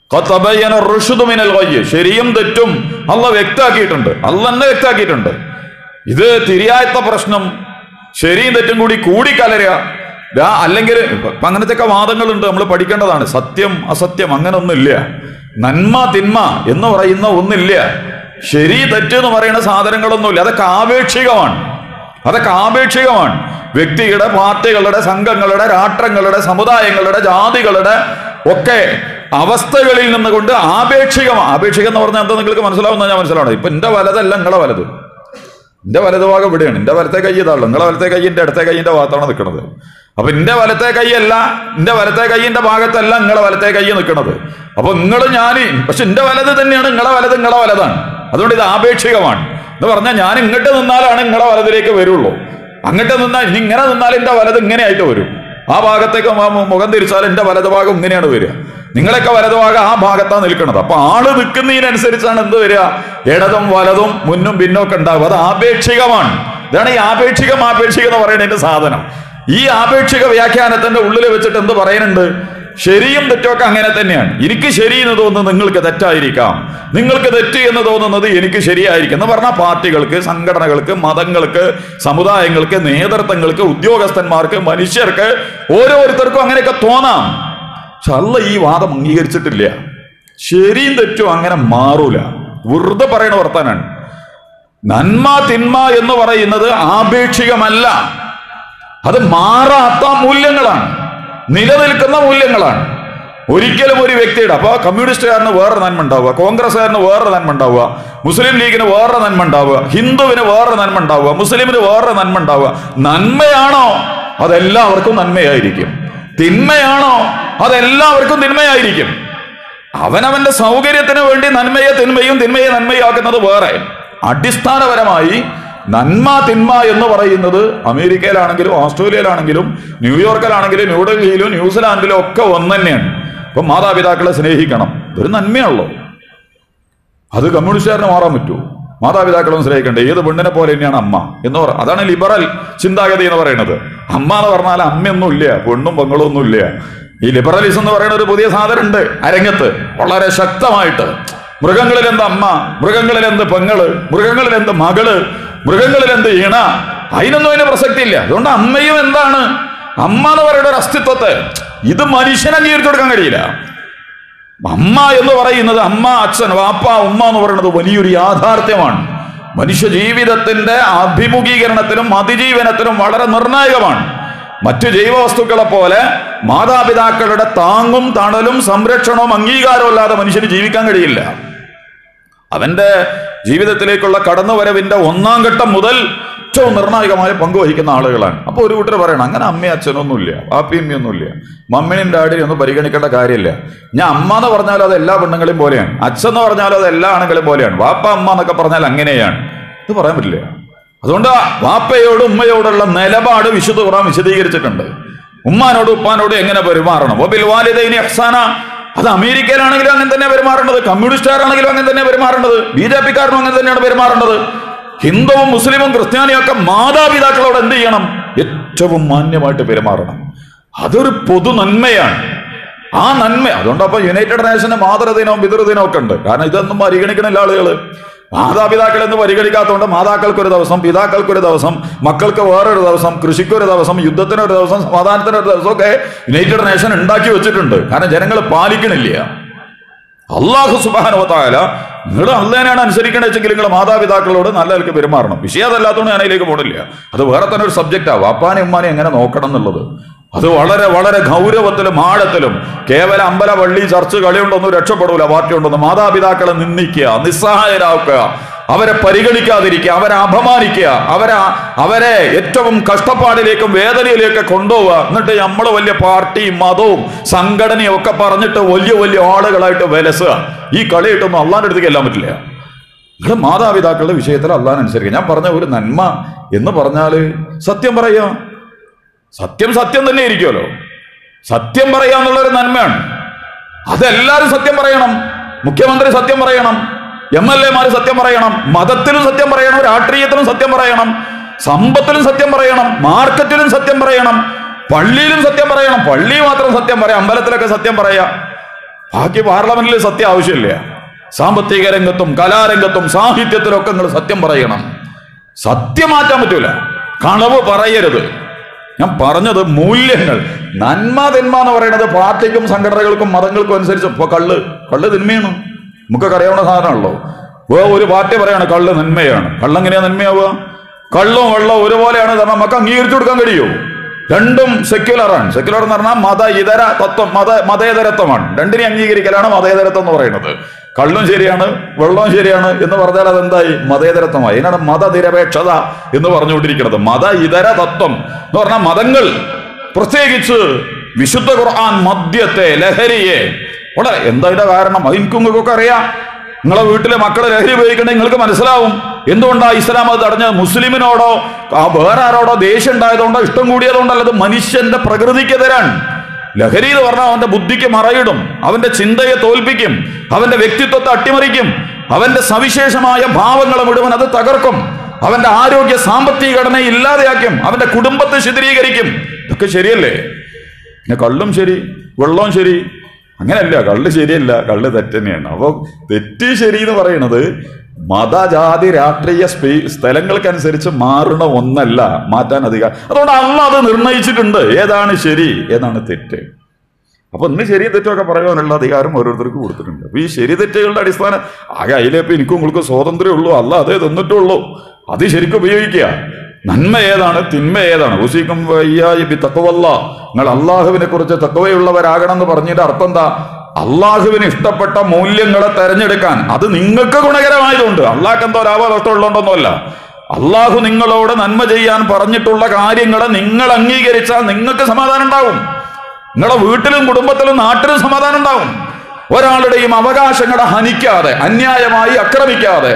ഖദ് തബയ്യന റുഷ്ദു മിനൽ ഗയ്യ്. ശരിയും തെറ്റും അല്ല വ്യക്താക്കിയിട്ടുണ്ട് അല്ല തന്നെ വ്യക്താക്കിയിട്ടുണ്ട് ഇത് തിരിയാത്ത പ്രശ്നം ശരിയും തെറ്റും കൂടി കൂടിക്കലരുക ദാ അല്ലെങ്കിൽ ഇപ്പൊ അങ്ങനത്തെ വാദങ്ങളുണ്ട് നമ്മൾ പഠിക്കേണ്ടതാണ് സത്യം അസത്യം അങ്ങനെ ഒന്നുമില്ല നന്മ തിന്മ എന്ന് പറയുന്ന ഒന്നില്ല ശരി തെറ്റ് എന്ന് പറയുന്ന സാധനങ്ങളൊന്നുമില്ല അതൊക്കെ ആപേക്ഷികമാണ് അതൊക്കെ ആപേക്ഷികമാണ് വ്യക്തിയുടെ പാർട്ടികളുടെ സംഘങ്ങളുടെ രാഷ്ട്രങ്ങളുടെ സമുദായങ്ങളുടെ ജാതികളുടെ ഒക്കെ അവസ്ഥകളിൽ നിന്നുകൊണ്ട് ആപേക്ഷികമാണ് ആപേക്ഷികം എന്ന് പറഞ്ഞാൽ എന്താ നിങ്ങൾക്ക് മനസ്സിലാവുന്ന ഞാൻ മനസ്സിലാവണം ഇപ്പൊ എന്റെ വലതല്ല നിങ്ങളെ വലത് എന്റെ വലതുഭാഗം ഇവിടെയാണ് എന്റെ വലത്തെ കൈ ഇതാണല്ലോ നിങ്ങളെ വലത്തെ കൈയിന്റെ ഇടത്തെ കൈയിന്റെ ഭാഗത്താണ് നിൽക്കുന്നത് അപ്പൊ എന്റെ വലത്തെ കൈയല്ല എന്റെ വലത്തെ കൈയിന്റെ ഭാഗത്തല്ല നിങ്ങളെ വലത്തെ കൈ നിൽക്കുന്നത് അപ്പൊ നിങ്ങൾ ഞാൻ പക്ഷെ എന്റെ വലത് തന്നെയാണ് നിങ്ങളെ വലത് നിങ്ങളെ വലതാണ് അതുകൊണ്ട് ഇത് ആപേക്ഷികമാണ് എന്ന് പറഞ്ഞാൽ ഞാൻ ഇങ്ങോട്ട് നിന്നാലാണ് നിങ്ങളെ വലതിലേക്ക് വരുള്ളൂ അങ്ങോട്ട് നിന്നാൽ ഇനി ഇങ്ങനെ നിന്നാൽ എന്റെ വലത് ഇങ്ങനെ ആയിട്ട് വരും ആ ഭാഗത്തേക്ക് മു- മുഖം തിരിച്ചാൽ എന്റെ വലത് ഭാഗം ഇങ്ങനെയാണ് വരിക നിങ്ങളൊക്കെ വലത് ഭാഗം ആ ഭാഗത്താണ് നിൽക്കുന്നത് അപ്പൊ ആള് നിൽക്കുന്നതിനനുസരിച്ചാണ് എന്ത് വരിക ഇടതും വലതും മുന്നും പിന്നും ഒക്കെ ഉണ്ടാവുക അത് ആപേക്ഷികമാണ് ഇതാണ് ഈ ആപേക്ഷികം ആപേക്ഷികം എന്ന് പറയുന്നതിന്റെ സാധനം ഈ ആപേക്ഷിക വ്യാഖ്യാനത്തിന്റെ ഉള്ളിൽ വെച്ചിട്ട് എന്ത് പറയുന്നുണ്ട് ശരിയും തെറ്റൊക്കെ അങ്ങനെ തന്നെയാണ് എനിക്ക് ശരി എന്ന് തോന്നുന്നത് നിങ്ങൾക്ക് തെറ്റായിരിക്കാം നിങ്ങൾക്ക് തെറ്റ് എന്ന് തോന്നുന്നത് എനിക്ക് ശരിയായിരിക്കും എന്ന് പറഞ്ഞാൽ പാർട്ടികൾക്ക് സംഘടനകൾക്ക് മതങ്ങൾക്ക് സമുദായങ്ങൾക്ക് നേതൃത്വങ്ങൾക്ക് ഉദ്യോഗസ്ഥന്മാർക്ക് മനുഷ്യർക്ക് ഓരോരുത്തർക്കും അങ്ങനെയൊക്കെ തോന്നാം പക്ഷെ അല്ല ഈ വാദം അംഗീകരിച്ചിട്ടില്ല ശരിയും തെറ്റും അങ്ങനെ മാറൂല വെറുതെ പറയണ വർത്താനാണ് നന്മ തിന്മ എന്ന് പറയുന്നത് ആപേക്ഷികമല്ല അത് മാറാത്ത മൂല്യങ്ങളാണ് നിലനിൽക്കുന്ന മൂല്യങ്ങളാണ് ഒരിക്കലും ഒരു വ്യക്തിയുടെ അപ്പൊ കമ്മ്യൂണിസ്റ്റുകാരന് വേറെ നന്മ ഉണ്ടാവുക കോൺഗ്രസ്സുകാരന് വേറെ നന്മ ഉണ്ടാവുക മുസ്ലിം ലീഗിന് വേറെ നന്മ ഉണ്ടാവുക ഹിന്ദുവിന് വേറെ നന്മ ഉണ്ടാവുക മുസ്ലിമിന് വേറെ നന്മ ഉണ്ടാവുക നന്മയാണോ അതെല്ലാവർക്കും നന്മയായിരിക്കും തിന്മയാണോ അതെല്ലാവർക്കും തിന്മയായിരിക്കും അവനവന്റെ സൗകര്യത്തിന് വേണ്ടി നന്മയെ തിന്മയും തിന്മയെ നന്മയാക്കുന്നത് വേറെ അടിസ്ഥാനപരമായി നന്മ തിന്മ എന്ന് പറയുന്നത് അമേരിക്കയിലാണെങ്കിലും ഓസ്ട്രേലിയയിലാണെങ്കിലും ന്യൂയോർക്കിലാണെങ്കിലും ന്യൂഡൽഹിയിലും ന്യൂസിലാൻഡിലും ഒക്കെ ഒന്ന് തന്നെയാണ് ഇപ്പൊ മാതാപിതാക്കളെ സ്നേഹിക്കണം ഇതൊരു നന്മയാണല്ലോ അത് കമ്മ്യൂണിസ്റ്റുകാരന് മാറാൻ പറ്റുമോ മാതാപിതാക്കളും സ്നേഹിക്കണ്ടേ ഏത് പെണ്ണിനെ പോലെ തന്നെയാണ് അമ്മ എന്ന് പറ അതാണ് ലിബറൽ ചിന്താഗതി എന്ന് പറയുന്നത് അമ്മ എന്ന് പറഞ്ഞാൽ അമ്മയൊന്നും ഇല്ല പെണ്ണും പെങ്ങളും ഒന്നും ഇല്ല ഈ ലിബറലിസം എന്ന് പറയുന്ന ഒരു പുതിയ സാധനം ഉണ്ട് അരങ്ങത്ത് വളരെ ശക്തമായിട്ട് മൃഗങ്ങളിൽ എന്ത് അമ്മ മൃഗങ്ങളിൽ എന്ത് പെങ്ങള് മൃഗങ്ങളിൽ എന്ത് മകള് മൃഗങ്ങളിൽ എന്ത് ഇണ അതിനൊന്നും അതിന് പ്രസക്തി ഇല്ല അതുകൊണ്ട് അമ്മയും എന്താണ് അമ്മ എന്ന് പറയുന്ന ഒരു അസ്തിത്വത്തെ ഇത് മനുഷ്യനെ അംഗീകരിച്ചു കൊടുക്കാൻ കഴിയില്ല അമ്മ എന്ന് പറയുന്നത് അമ്മ അച്ഛൻ വാപ്പ ഉമ്മ എന്ന് പറയുന്നത് വലിയൊരു യാഥാർത്ഥ്യമാണ് മനുഷ്യ ജീവിതത്തിന്റെ അഭിമുഖീകരണത്തിലും അതിജീവനത്തിലും വളരെ നിർണായകമാണ് മറ്റു ജൈവവസ്തുക്കളെ പോലെ മാതാപിതാക്കളുടെ താങ്ങും തണലും സംരക്ഷണവും അംഗീകാരവും അല്ലാതെ മനുഷ്യന് ജീവിക്കാൻ കഴിയില്ല അവന്റെ ജീവിതത്തിലേക്കുള്ള കടന്നുവരവിന്റെ ഒന്നാം ഘട്ടം മുതൽ ഏറ്റവും നിർണായകമായ പങ്ക് വഹിക്കുന്ന ആളുകളാണ് അപ്പൊ ഒരു കൂട്ടർ പറയണം അങ്ങനെ അമ്മയും അച്ഛനൊന്നുമില്ല പാപ്പിയമ്മയൊന്നുമില്ല മമ്മിനും ഡാഡിയും ഒന്നും പരിഗണിക്കേണ്ട കാര്യമില്ല ഞാൻ അമ്മ എന്ന് പറഞ്ഞാൽ അത് എല്ലാ പെണ്ണുങ്ങളെയും പോലെയാണ് അച്ഛൻ എന്ന് പറഞ്ഞാൽ അത് എല്ലാ ആണുങ്ങളെയും പോലെയാണ് വാപ്പ അമ്മ എന്നൊക്കെ പറഞ്ഞാൽ അങ്ങനെയാണ് ഇത് പറയാൻ പറ്റില്ല അതുകൊണ്ട് വാപ്പയോട് ഉമ്മയോടുള്ള നിലപാട് വിശുദ്ധ ഖുറാൻ വിശദീകരിച്ചിട്ടുണ്ട് ഉമ്മാനോട് ഉപ്പാനോട് എങ്ങനെ പെരുമാറണം ഒബിൽ വാലിദൈനി അഹ്സാന അത് അമേരിക്കയിലാണെങ്കിലും അങ്ങനെ തന്നെ പെരുമാറേണ്ടത് കമ്മ്യൂണിസ്റ്റുകാരാണെങ്കിലും അങ്ങനെ തന്നെ പെരുമാറേണ്ടത് ബി ജെ പിക്കാരനും അങ്ങനെ തന്നെയാണ് പെരുമാറേണ്ടത് ഹിന്ദുവും മുസ്ലിമും ക്രിസ്ത്യാനിയും ഒക്കെ മാതാപിതാക്കളോട് എന്ത് ചെയ്യണം ഏറ്റവും മാന്യമായിട്ട് പെരുമാറണം അതൊരു പൊതു നന്മയാണ് ആ നന്മ അതുകൊണ്ട് അപ്പൊ യുണൈറ്റഡ് നേഷന് മാതൃദിനവും പിതൃദിനവും ഒക്കെ ഉണ്ട് കാരണം ഇതൊന്നും പരിഗണിക്കണില്ല ആളുകൾ മാതാപിതാക്കൾ എന്ന് പരിഗണിക്കാത്തതുകൊണ്ട് മാതാക്കൾക്ക് ഒരു ദിവസം പിതാക്കൾക്ക് ഒരു ദിവസം മക്കൾക്ക് വേറൊരു ദിവസം കൃഷിക്ക് ഒരു ദിവസം യുദ്ധത്തിന് ഒരു ദിവസം സമാധാനത്തിന് ഒരു ദിവസം ഒക്കെ യുണൈറ്റഡ് നേഷൻ ഉണ്ടാക്കി വെച്ചിട്ടുണ്ട് കാരണം ജനങ്ങൾ പാലിക്കണില്ല അള്ളാഹു സുബാനുവത്തായാല നിങ്ങൾ അള്ളേനാണ് അനുസരിക്കണ വെച്ചെങ്കിൽ നിങ്ങൾ മാതാപിതാക്കളോട് നല്ല നിലക്ക് പെരുമാറണം വിഷയം അതല്ലാത്തതുകൊണ്ട് ഞാൻ അതിലേക്ക് പോണില്ല അത് വേറെ തന്നെ ഒരു സബ്ജക്റ്റാ വാപ്പാനെ ഉമ്മാനെ എങ്ങനെ നോക്കണം എന്നുള്ളത് അത് വളരെ വളരെ ഗൗരവത്തിലും ആഴത്തിലും കേവല അമ്പല വള്ളി ചർച്ച് കളിയുണ്ടൊന്നും രക്ഷപ്പെടൂല പാർട്ടി ഉണ്ടൊന്നും മാതാപിതാക്കളെ നിന്ദിക്കുക നിസ്സഹായരാക്കുക അവരെ പരിഗണിക്കാതിരിക്കുക അവരെ അപമാനിക്കുക അവരെ അവരെ ഏറ്റവും കഷ്ടപ്പാടിലേക്കും വേദനയിലേക്കും കൊണ്ടുപോവുക എന്നിട്ട് നമ്മൾ വലിയ പാർട്ടിയും മതവും സംഘടനയും ഒക്കെ പറഞ്ഞിട്ട് വലിയ വലിയ ആളുകളായിട്ട് വിലസുക ഈ കളിയിട്ടൊന്നും അള്ളാന്റെ അടുത്തേക്ക് എല്ലാം പറ്റില്ല നിങ്ങളുടെ മാതാപിതാക്കളുടെ വിഷയത്തിൽ അള്ളാഹനുസരിക്കുക ഞാൻ പറഞ്ഞ ഒരു നന്മ എന്ന് പറഞ്ഞാൽ സത്യം പറയുക സത്യം സത്യം തന്നെ ഇരിക്കുമല്ലോ സത്യം പറയുക എന്നുള്ള ഒരു നന്മയാണ് അതെല്ലാരും സത്യം പറയണം മുഖ്യമന്ത്രി സത്യം പറയണം എം എൽ എമാര് സത്യം പറയണം മതത്തിലും സത്യം പറയണം രാഷ്ട്രീയത്തിലും സത്യം പറയണം സമ്പത്തിലും സത്യം പറയണം മാർക്കറ്റിലും സത്യം പറയണം പള്ളിയിലും സത്യം പറയണം പള്ളി മാത്രം സത്യം പറയാം അമ്പലത്തിലൊക്കെ സത്യം പറയാം ബാക്കി പാർലമെന്റിൽ സത്യം ആവശ്യമില്ല സാമ്പത്തിക രംഗത്തും കലാരംഗത്തും സാഹിത്യത്തിലൊക്കെ നിങ്ങൾ സത്യം പറയണം സത്യം മാറ്റാൻ പറ്റൂല കളവ് പറയരുത് ഞാൻ പറഞ്ഞത് മൂല്യങ്ങൾ നന്മ തിന്മ എന്ന് പറയുന്നത് പാർട്ടിക്കും സംഘടനകൾക്കും മതങ്ങൾക്കും അനുസരിച്ച് ഇപ്പൊ കള്ള് കള്ള് തിന്മയാണ് നമുക്കൊക്കെ അറിയാവുന്ന സാധനമാണല്ലോ വേ ഒരു പാർട്ടി പറയാണ് കള്ള് നന്മയാണ് കള്ളെങ്ങനെയാ നന്മയാവുക കള്ളും വെള്ളവും ഒരുപോലെയാണ് കാരണം നമുക്ക് അംഗീകരിച്ചു കൊടുക്കാൻ കഴിയുമോ രണ്ടും സെക്യുലറാണ് സെക്യുലർ എന്ന് പറഞ്ഞാൽ മത ഇതര തത്വം മത മതേതരത്വമാണ് രണ്ടിനെ അംഗീകരിക്കലാണ് മതേതരത്വം എന്ന് പറയുന്നത് കള്ളും ശരിയാണ് വെള്ളവും ശരിയാണ് എന്ന് പറഞ്ഞാൽ അതെന്തായി മതേതരത്വമായി ഇതിനാണ് മതനിരപേക്ഷത എന്ന് പറഞ്ഞുകൊണ്ടിരിക്കുന്നത് മത ഇതര തത്വം എന്ന് പറഞ്ഞാൽ മതങ്ങൾ പ്രത്യേകിച്ച് വിശുദ്ധ ഖുർആൻ മദ്യത്തെ ലഹരിയെ വളരെ എന്താ ഇതിന്റെ കാരണം അത് എനിക്കും നിങ്ങൾക്കൊക്കെ അറിയാം നിങ്ങളെ വീട്ടിലെ മക്കളെ ലഹരി ഉപയോഗിക്കണമെങ്കിൽ നിങ്ങൾക്ക് മനസ്സിലാവും എന്തുകൊണ്ടാ ഇസ്ലാം അത് തടഞ്ഞത് മുസ്ലിമിനോടോ ആ വേറെ ആരോടോ ദേഷ്യം ഉണ്ടായതുകൊണ്ടോ ഇഷ്ടം കൂടിയതുകൊണ്ടല്ല അത് മനുഷ്യന്റെ പ്രകൃതിക്കെതിരാണ് ലഹരി എന്ന് പറഞ്ഞാൽ അവന്റെ ബുദ്ധിക്ക് മറയിടും അവന്റെ ചിന്തയെ തോൽപ്പിക്കും അവന്റെ വ്യക്തിത്വത്തെ അട്ടിമറിക്കും അവന്റെ സവിശേഷമായ ഭാവങ്ങളെ മുഴുവൻ അത് തകർക്കും അവന്റെ ആരോഗ്യ സാമ്പത്തിക ഘടനയെ ഇല്ലാതെയാക്കും അവന്റെ കുടുംബത്തെ ശിഥിലീകരിക്കും ഇതൊക്കെ ശരിയല്ലേ പിന്നെ കള്ളും ശരി വെള്ളവും ശരി അങ്ങനെയല്ല കള്ള് ശരിയല്ല കള്ള് തെറ്റ് തന്നെയാണ് അപ്പോൾ തെറ്റ് ശരി എന്ന് പറയുന്നത് മതജാതി രാഷ്ട്രീയ സ്പേ സ്ഥലങ്ങൾക്കനുസരിച്ച് മാറുന്ന ഒന്നല്ല മാറ്റാൻ അധികം അതുകൊണ്ട് അള്ള അത് നിർണയിച്ചിട്ടുണ്ട് ഏതാണ് ശരി ഏതാണ് തെറ്റ് അപ്പൊ ഇന്ന് ശരി തെറ്റൊക്കെ പറയാനുള്ള അധികാരം ഓരോരുത്തർക്ക് കൊടുത്തിട്ടുണ്ട് അപ്പൊ ഈ ശരി തെറ്റുകളുടെ അടിസ്ഥാനം ആകെ അതിലിപ്പോ എനിക്കും നിങ്ങൾക്ക് സ്വാതന്ത്ര്യം ഉള്ളൂ അല്ല അതേ തന്നിട്ടുള്ളൂ അത് ശരിക്കും ഉപയോഗിക്കുക നന്മ ഏതാണ് തിന്മ ഏതാണ് ഉസീക്കും തക്കവല്ല നിങ്ങൾ അള്ളാഹുവിനെ കുറിച്ച് തക്കവയുള്ളവരാകണം എന്ന് പറഞ്ഞതിന്റെ അർത്ഥം എന്താ അള്ളാഹുവിന് ഇഷ്ടപ്പെട്ട മൂല്യങ്ങളെ തെരഞ്ഞെടുക്കാൻ അത് നിങ്ങൾക്ക് ഗുണകരമായതുകൊണ്ട് അള്ളാഹ് എന്തോ ലാഭനഷ്ടമുള്ളതുകൊണ്ടൊന്നുമല്ല അള്ളാഹു നിങ്ങളോട് നന്മ ചെയ്യാൻ പറഞ്ഞിട്ടുള്ള കാര്യങ്ങളെ നിങ്ങൾ അംഗീകരിച്ചാൽ നിങ്ങൾക്ക് സമാധാനം ഉണ്ടാവും നിങ്ങളുടെ വീട്ടിലും കുടുംബത്തിലും നാട്ടിലും സമാധാനം ഉണ്ടാവും ഒരാളുടെയും അവകാശങ്ങളെ ഹനിക്കാതെ അന്യായമായി ആക്രമിക്കാതെ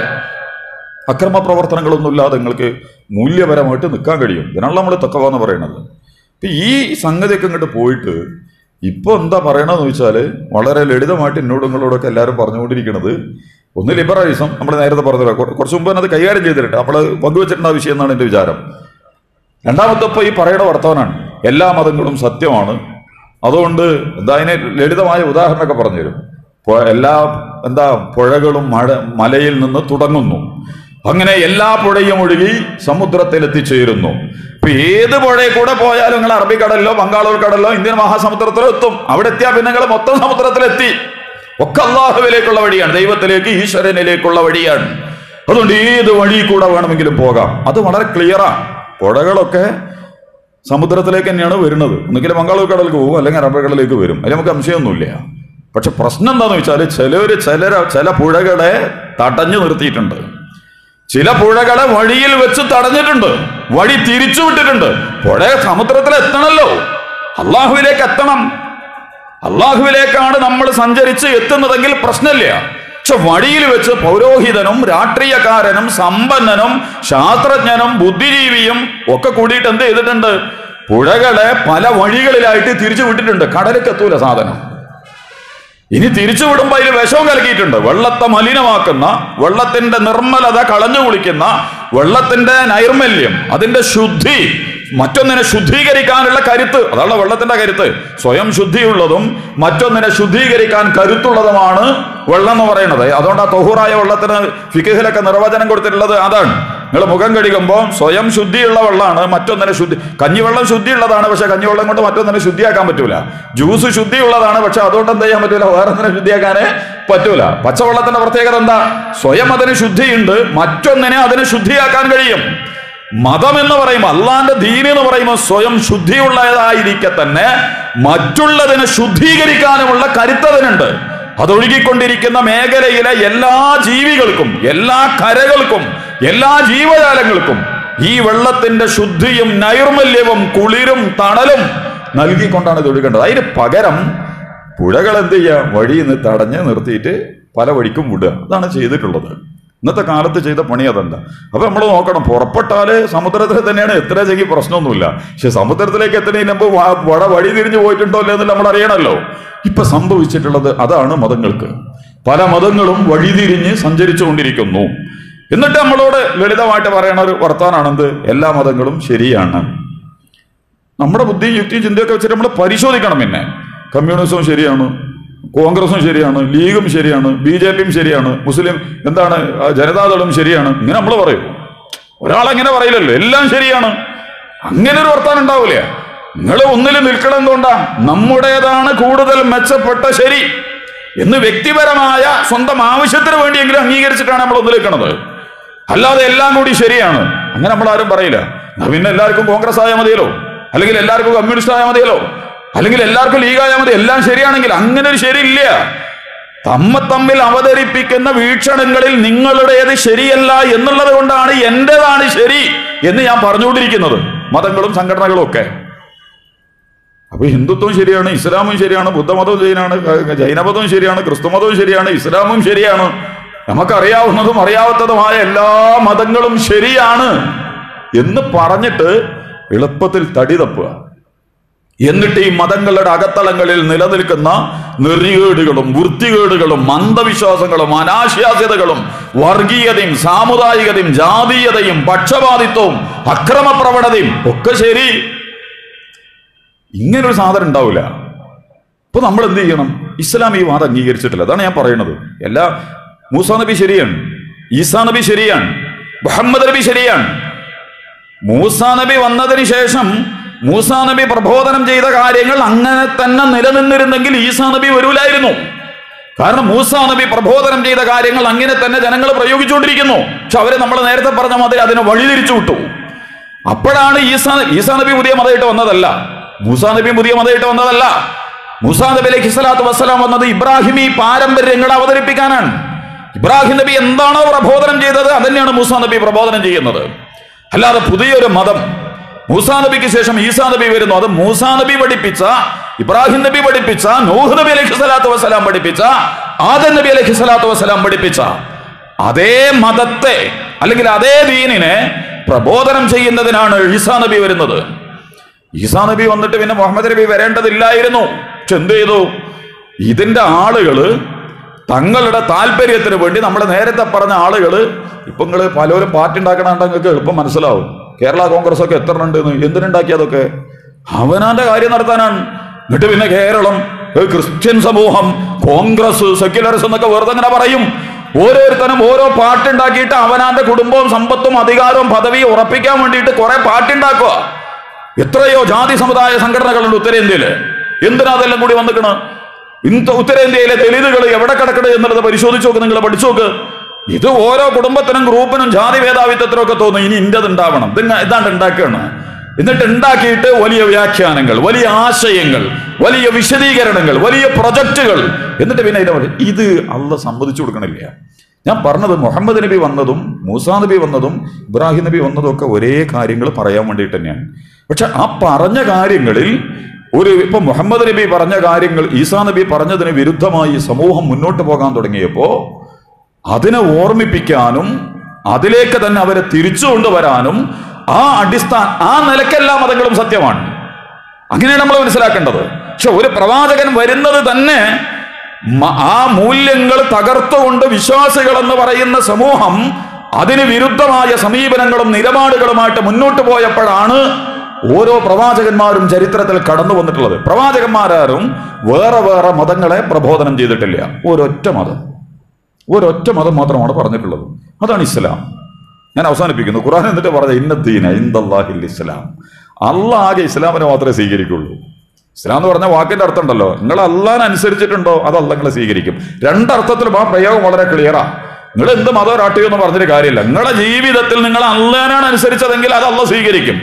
അക്രമ പ്രവർത്തനങ്ങളൊന്നുമില്ലാതെ നിങ്ങൾക്ക് മൂല്യപരമായിട്ട് നിൽക്കാൻ കഴിയും ഇതിനാണ് നമ്മൾ തക്കവ എന്ന് പറയുന്നത് ഇപ്പൊ ഈ സംഗതിയൊക്കെ ഇങ്ങോട്ട് പോയിട്ട് ഇപ്പൊ എന്താ പറയണമെന്ന് വെച്ചാൽ വളരെ ലളിതമായിട്ട് എന്നോട് നിങ്ങളോടൊക്കെ എല്ലാവരും പറഞ്ഞുകൊണ്ടിരിക്കുന്നത് ഒന്ന് ലിബറലിസം നമ്മൾ നേരത്തെ പറഞ്ഞത് കുറച്ച് മുമ്പ് തന്നെ അത് കൈകാര്യം ചെയ്തിട്ടുണ്ട് അപ്പോൾ പങ്കുവച്ചിട്ടുണ്ട് ആ വിഷയം എന്നാണ് എൻ്റെ വിചാരം രണ്ടാമത്തെ ഇപ്പൊ ഈ പറയുന്ന വർത്തമാനാണ് എല്ലാ മതങ്ങളും സത്യമാണ് അതുകൊണ്ട് എന്താ അതിന് ലളിതമായ ഉദാഹരണമൊക്കെ പറഞ്ഞുതരും പു- എല്ലാ എന്താ പുഴകളും മഴ മലയിൽ നിന്ന് തുടങ്ങുന്നു അങ്ങനെ എല്ലാ പുഴയും ഒഴുകി സമുദ്രത്തിൽ എത്തിച്ചേരുന്നു ഇപ്പൊ ഏത് പുഴയിൽ കൂടെ പോയാലും നിങ്ങൾ അറബിക്കടലിലോ ബംഗാൾ ഉൾക്കടലിലോ ഇന്ത്യൻ മഹാസമുദ്രത്തിലോ എത്തും അവിടെ എത്തിയാൽ പിന്നെ നിങ്ങൾ മൊത്തം സമുദ്രത്തിലെത്തി ഒക്കെ അള്ളാഹുവിലേക്കുള്ള വഴിയാണ് ദൈവത്തിലേക്ക് ഈശ്വരനിലേക്കുള്ള വഴിയാണ് അതുകൊണ്ട് ഏത് വഴി കൂടെ വേണമെങ്കിലും പോകാം അത് വളരെ ക്ലിയറാണ് പുഴകളൊക്കെ സമുദ്രത്തിലേക്ക് തന്നെയാണ് വരുന്നത് ഒന്നുകിൽ ബംഗാൾ കടലിലേക്ക് പോകും അല്ലെങ്കിൽ അറബിക്കടലിലേക്ക് വരും അതിൽ നമുക്ക് സംശയമൊന്നുമില്ല പക്ഷെ പ്രശ്നം എന്താന്ന് വെച്ചാൽ ചിലര് ചിലര ചില പുഴകളെ തടഞ്ഞു നിർത്തിയിട്ടുണ്ട് ചില പുഴകളെ വഴിയിൽ വെച്ച് തടഞ്ഞിട്ടുണ്ട് വഴി തിരിച്ചു വിട്ടിട്ടുണ്ട് പുഴ സമുദ്രത്തിൽ എത്തണല്ലോ അള്ളാഹുവിലേക്ക് എത്തണം അള്ളാഹുവിലേക്കാണ് നമ്മൾ സഞ്ചരിച്ച് എത്തുന്നതെങ്കിൽ പ്രശ്നമില്ല പക്ഷെ വഴിയിൽ വെച്ച് പൗരോഹിതനും രാഷ്ട്രീയക്കാരനും സമ്പന്നനും ശാസ്ത്രജ്ഞനും ബുദ്ധിജീവിയും ഒക്കെ കൂടിയിട്ട് എന്ത് ചെയ്തിട്ടുണ്ട് പുഴകളെ പല വഴികളിലായിട്ട് തിരിച്ചു വിട്ടിട്ടുണ്ട് കടലിലേക്ക് എത്തൂല സാധനം ഇനി തിരിച്ചു വിടുമ്പോൾ അതിൽ വിഷവും കലക്കിയിട്ടുണ്ട് വെള്ളത്തെ മലിനമാക്കുന്ന വെള്ളത്തിന്റെ നിർമ്മലത കളഞ്ഞു കുളിക്കുന്ന വെള്ളത്തിന്റെ നൈർമല്യം അതിന്റെ ശുദ്ധി മറ്റൊന്നിനെ ശുദ്ധീകരിക്കാനുള്ള കരുത്ത് അതാണ് വെള്ളത്തിന്റെ കരുത്ത് സ്വയം ശുദ്ധിയുള്ളതും മറ്റൊന്നിനെ ശുദ്ധീകരിക്കാൻ കരുത്തുള്ളതുമാണ് വെള്ളം എന്ന് പറയുന്നത് അതുകൊണ്ട് ആ തൊഹൂറായ വെള്ളത്തിന് ഫിഖിലൊക്കെ നിർവചനം കൊടുത്തിട്ടുള്ളത് അതാണ് നിങ്ങൾ മുഖം കഴുകുമ്പോൾ സ്വയം ശുദ്ധിയുള്ള വെള്ളമാണ് മറ്റൊന്നിനെ ശുദ്ധി കഞ്ഞിവെള്ളം ശുദ്ധിയുള്ളതാണ് പക്ഷെ കഞ്ഞിവെള്ളം കൊണ്ട് മറ്റൊന്നിനെ ശുദ്ധിയാക്കാൻ പറ്റൂല ജ്യൂസ് ശുദ്ധിയുള്ളതാണ് പക്ഷെ അതുകൊണ്ട് എന്ത് ചെയ്യാൻ പറ്റൂല വേറെ ഒന്നിനെ ശുദ്ധിയാക്കാനേ പറ്റൂല പച്ചവെള്ളത്തിന്റെ പ്രത്യേകത എന്താ സ്വയം അതിന് ശുദ്ധിയുണ്ട് മറ്റൊന്നിനെ അതിന് ശുദ്ധിയാക്കാൻ കഴിയും മതം എന്ന് പറയുമ്പോൾ അള്ളാന്റെ ദീൻ എന്ന് പറയുമ്പോൾ സ്വയം ശുദ്ധിയുള്ളതായിരിക്കെ തന്നെ മറ്റുള്ളതിനെ ശുദ്ധീകരിക്കാനുമുള്ള കരുത്തതിനുണ്ട് അതൊഴുകിക്കൊണ്ടിരിക്കുന്ന മേഖലയിലെ എല്ലാ ജീവികൾക്കും എല്ലാ കരകൾക്കും എല്ലാ ജീവജാലങ്ങൾക്കും ഈ വെള്ളത്തിന്റെ ശുദ്ധിയും നൈർമല്യവും കുളിരും തണലും നൽകിക്കൊണ്ടാണ് ഇത് ഒഴുകേണ്ടത് അതിന് പകരം പുഴകൾ എന്ത് ചെയ്യുക വഴിയിൽ നിന്ന് തടഞ്ഞ് നിർത്തിയിട്ട് പല വഴിക്കും വിടുക അതാണ് ചെയ്തിട്ടുള്ളത് ഇന്നത്തെ കാലത്ത് ചെയ്ത പണി അതെന്താ അപ്പൊ നമ്മൾ നോക്കണം പുറപ്പെട്ടാല് സമുദ്രത്തിൽ തന്നെയാണ് എത്ര ചെങ്കിൽ പ്രശ്നമൊന്നുമില്ല പക്ഷെ സമുദ്രത്തിലേക്ക് എത്തുന്നതിന് മുമ്പ് വ- വട വഴി തിരിഞ്ഞു പോയിട്ടുണ്ടോ ഇല്ലയോ എന്ന് നമ്മൾ അറിയണമല്ലോ ഇപ്പൊ സംഭവിച്ചിട്ടുള്ളത് അതാണ് മതങ്ങൾക്ക് പല മതങ്ങളും വഴിതിരിഞ്ഞ് സഞ്ചരിച്ചുകൊണ്ടിരിക്കുന്നു എന്നിട്ട് നമ്മളോട് ലളിതമായിട്ട് പറയണ ഒരു വർത്താനാണെന്ത് എല്ലാ മതങ്ങളും ശരിയാണ് നമ്മുടെ ബുദ്ധിയും യുക്തിയും ചിന്തയൊക്കെ വെച്ചിട്ട് നമ്മൾ പരിശോധിക്കണം പിന്നെ കമ്മ്യൂണിസവും ശരിയാണ് കോൺഗ്രസും ശരിയാണ് ലീഗും ശരിയാണ് ബി ജെ പിയും ശരിയാണ് മുസ്ലിം എന്താണ് ആ, ജനതാദളും ശരിയാണ് ഇങ്ങനെ നമ്മൾ പറയും ഒരാളങ്ങനെ പറയില്ലല്ലോ എല്ലാം ശരിയാണ് അങ്ങനെ ഒരു വർത്താനം ഉണ്ടാവില്ല നിങ്ങൾ ഒന്നിൽ നിൽക്കണം എന്തുകൊണ്ടാ നമ്മുടേതാണ് കൂടുതൽ മെച്ചപ്പെട്ട ശരി എന്ന് വ്യക്തിപരമായ സ്വന്തം ആവശ്യത്തിന് വേണ്ടിയെങ്കിലും അംഗീകരിച്ചിട്ടാണ് നമ്മൾ ഒന്നിൽ നിൽക്കുന്നത് അല്ലാതെ എല്ലാം കൂടി ശരിയാണ് അങ്ങനെ നമ്മൾ ആരും പറയില്ല എന്നാ പിന്നെ എല്ലാവർക്കും കോൺഗ്രസ് ആയാൽ മതിയല്ലോ അല്ലെങ്കിൽ എല്ലാവർക്കും കമ്മ്യൂണിസ്റ്റ് ആയാൽ മതിയല്ലോ അല്ലെങ്കിൽ എല്ലാവർക്കും ലീഗ് ആയാൽ മതി എല്ലാം ശരിയാണെങ്കിൽ അങ്ങനെ ഒരു ശരിയില്ല തമ്മ തമ്മിൽ അവതരിപ്പിക്കുന്ന വീക്ഷണങ്ങളിൽ നിങ്ങളുടേത് ശരിയല്ല എന്നുള്ളത് കൊണ്ടാണ് എന്റേതാണ് ശരി എന്ന് ഞാൻ പറഞ്ഞുകൊണ്ടിരിക്കുന്നത് മതങ്ങളും സംഘടനകളും ഒക്കെ അപ്പൊ ഹിന്ദുത്വം ശരിയാണ് ഇസ്ലാമും ശരിയാണ് ബുദ്ധമതവും ശരിയാണ് ക- ജൈനമതവും ശരിയാണ് ക്രിസ്തുമതവും ശരിയാണ് ഇസ്ലാമും ശരിയാണ് നമുക്കറിയാവുന്നതും അറിയാവാത്തതുമായ എല്ലാ മതങ്ങളും ശരിയാണ് എന്ന് പറഞ്ഞിട്ട് എളുപ്പത്തിൽ തടി തപ്പുക എന്നിട്ട് ഈ മതങ്ങളുടെ അകത്തളങ്ങളിൽ നിലനിൽക്കുന്ന നെറികേടുകളും വൃത്തികേടുകളും അന്ധവിശ്വാസങ്ങളും അനാശാസ്യതകളും വർഗീയതയും സാമുദായികതയും ജാതീയതയും പക്ഷപാതിത്വവും അക്രമപ്രവണതയും ഒക്കെ ശരി ഇങ്ങനൊരു സാധനം ഉണ്ടാവില്ല അപ്പൊ നമ്മൾ എന്ത് ചെയ്യണം ഇസ്ലാം ഈ വാദം അംഗീകരിച്ചിട്ടില്ല അതാണ് ഞാൻ പറയുന്നത് എല്ലാ മൂസാ നബി ശരിയാണ് ഈസാ നബി ശരിയാണ് മുഹമ്മദ് നബി ശരിയാണ് മൂസാ നബി വന്നതിന് ശേഷം മൂസാ നബി പ്രബോധനം ചെയ്ത കാര്യങ്ങൾ അങ്ങനെ തന്നെ നിലനിന്നിരുന്നെങ്കിൽ ഈസാ നബി വരൂലായിരുന്നു കാരണം മൂസാ നബി പ്രബോധനം ചെയ്ത കാര്യങ്ങൾ അങ്ങനെ തന്നെ ജനങ്ങൾ പ്രയോഗിച്ചുകൊണ്ടിരിക്കുന്നു പക്ഷെ അവരെ നമ്മൾ നേരത്തെ പറഞ്ഞ മാതിരി അതിനെ വഴിതിരിച്ചു വിട്ടു അപ്പോഴാണ് ഈസാ ഈസാ നബി പുതിയ മതമായിട്ട് വന്നതല്ല മൂസാ നബി പുതിയ മതമായിട്ട് വന്നതല്ല മൂസാ നബി അലൈഹി സ്വലാത്തു വസ്സലാം വന്നത് ഇബ്രാഹിമി പാരമ്പര്യങ്ങൾ അവതരിപ്പിക്കാനാണ് ഇബ്രാഹിം നബി എന്താണോ പ്രബോധനം ചെയ്തത് അതന്നെയാണ് മൂസാ നബി പ്രബോധനം ചെയ്യുന്നത് അല്ലാതെ പുതിയൊരു മതം മൂസാ നബിക്ക് ശേഷം ഈസാ നബി വരുന്നു അത് മൂസാ നബി പഠിപ്പിച്ച ഇബ്രാഹിം നബി പഠിപ്പിച്ച നൂഹ് നബി അലൈഹി സ്വലാത്തു വസ്സലാം പഠിപ്പിച്ച ആദം നബി അലൈഹി സ്വലാത്തു വസ്സലാം പഠിപ്പിച്ച അതേ മതത്തെ അല്ലെങ്കിൽ അതേ ദീനിനെ പ്രബോധനം ചെയ്യുന്നതിനാണ് ഈസാ നബി വരുന്നത് ഈസാ നബി വന്നിട്ട് പിന്നെ മുഹമ്മദ് നബി വരേണ്ടതില്ലായിരുന്നു പക്ഷെ എന്ത് ചെയ്തു ഇതിന്റെ ആളുകള് തങ്ങളുടെ താല്പര്യത്തിന് വേണ്ടി നമ്മൾ നേരത്തെ പറഞ്ഞ ആളുകള് ഇപ്പൊ നിങ്ങള് പലരും പാർട്ടി ഉണ്ടാക്കണ നിങ്ങൾക്ക് എളുപ്പം മനസ്സിലാവും കേരള കോൺഗ്രസ് ഒക്കെ എത്ര ഉണ്ട് എന്തിനുണ്ടാക്കിയതൊക്കെ അവനാന്റെ കാര്യം നടത്താനാണ് എന്നിട്ട് പിന്നെ കേരളം ഏ, ക്രിസ്ത്യൻ സമൂഹം കോൺഗ്രസ് സെക്യുലറിസം എന്നൊക്കെ വെറുതെ ഇങ്ങനെ പറയും ഓരോരുത്തരും ഓരോ പാർട്ടി ഉണ്ടാക്കിയിട്ട് അവനാന്റെ കുടുംബവും സമ്പത്തും അധികാരവും പദവിയും ഉറപ്പിക്കാൻ വേണ്ടിയിട്ട് കുറെ പാർട്ടി ഉണ്ടാക്കുക എത്രയോ ജാതി സമുദായ സംഘടനകളുണ്ട് ഉത്തരേന്ത്യയില് എന്തിനാ അതെല്ലാം കൂടി വന്നിക്കണ് ഇന്ന് ഉത്തരേന്ത്യയിലെ ദലിതുകൾ എവിടെ കിടക്കണത് എന്നുള്ളത് പരിശോധിച്ച് നോക്ക് നിങ്ങൾ പഠിച്ചു നോക്ക് ഇത് ഓരോ കുടുംബത്തിനും ഗ്രൂപ്പിനും ജാതി ഭേദാവിത്വത്തിനും ഒക്കെ തോന്നും ഇനി ഇന്റത് ഉണ്ടാവണം ഇത് ഇങ്ങ- ഇതാണ്ട് ഉണ്ടാക്കുകയാണ് എന്നിട്ട് ഉണ്ടാക്കിയിട്ട് വലിയ വ്യാഖ്യാനങ്ങൾ വലിയ ആശയങ്ങൾ വലിയ വിശദീകരണങ്ങൾ വലിയ പ്രൊജക്റ്റുകൾ എന്നിട്ട് പിന്നെ ഇതിനെ പറയും ഇത് അള്ള സമ്മതിച്ചു കൊടുക്കണില്ല ഞാൻ പറഞ്ഞത് മുഹമ്മദ് നബി വന്നതും മൂസാ നബി വന്നതും ഇബ്രാഹിം നബി വന്നതും ഒക്കെ ഒരേ കാര്യങ്ങൾ പറയാൻ വേണ്ടിയിട്ട് തന്നെയാണ് പക്ഷെ ആ പറഞ്ഞ കാര്യങ്ങളിൽ ഒരു ഇപ്പൊ മുഹമ്മദ് നബി പറഞ്ഞ കാര്യങ്ങൾ ഈസാ നബി പറഞ്ഞതിന് വിരുദ്ധമായി സമൂഹം മുന്നോട്ട് പോകാൻ തുടങ്ങിയപ്പോ അതിനെ ഓർമ്മിപ്പിക്കാനും അതിലേക്ക് തന്നെ അവരെ തിരിച്ചു കൊണ്ടുവരാനും ആ അടിസ്ഥാന ആ നിലക്കെല്ലാ മതങ്ങളും സത്യമാണ് അങ്ങനെയാണ് നമ്മൾ മനസ്സിലാക്കേണ്ടത് പക്ഷെ ഒരു പ്രവാചകൻ വരുന്നത് തന്നെ മ- ആ മൂല്യങ്ങൾ തകർത്തുകൊണ്ട് വിശ്വാസികൾ എന്ന് പറയുന്ന സമൂഹം അതിന് വിരുദ്ധമായ സമീപനങ്ങളും നിലപാടുകളുമായിട്ട് മുന്നോട്ട് പോയപ്പോഴാണ് ഓരോ പ്രവാചകന്മാരും ചരിത്രത്തിൽ കടന്നു വന്നിട്ടുള്ളത് പ്രവാചകന്മാരാരും വേറെ വേറെ മതങ്ങളെ പ്രബോധനം ചെയ്തിട്ടില്ല ഒരൊറ്റ മതം ഒരൊറ്റ മതം മാത്രമാണ് പറഞ്ഞിട്ടുള്ളത് അതാണ് ഇസ്ലാം ഞാൻ അവസാനിപ്പിക്കുന്നു ഖുർആൻ എന്നിട്ട് പറഞ്ഞ ഇന്നദ്ദീന ഇന്ദല്ലാഹിൽ ഇസ്ലാം അള്ളാഹ് ആകെ ഇസ്ലാമിനെ മാത്രമേ സ്വീകരിക്കുള്ളൂ ഇസ്ലാം എന്ന് പറഞ്ഞ വാക്കിന്റെ അർത്ഥം ഉണ്ടല്ലോ നിങ്ങൾ അള്ളാഹിനെ അനുസരിച്ചിട്ടുണ്ടോ അത് അല്ല നിങ്ങളെ സ്വീകരിക്കും രണ്ടർത്ഥത്തിലും ആ പ്രയോഗം വളരെ ക്ലിയറാ നിങ്ങൾ എന്ത് മതം രാഷ്ട്രീയം എന്ന് പറഞ്ഞിട്ട് കാര്യമില്ല നിങ്ങളുടെ ജീവിതത്തിൽ നിങ്ങൾ അള്ളാഹാനാണ് അനുസരിച്ചതെങ്കിൽ അത് അല്ല സ്വീകരിക്കും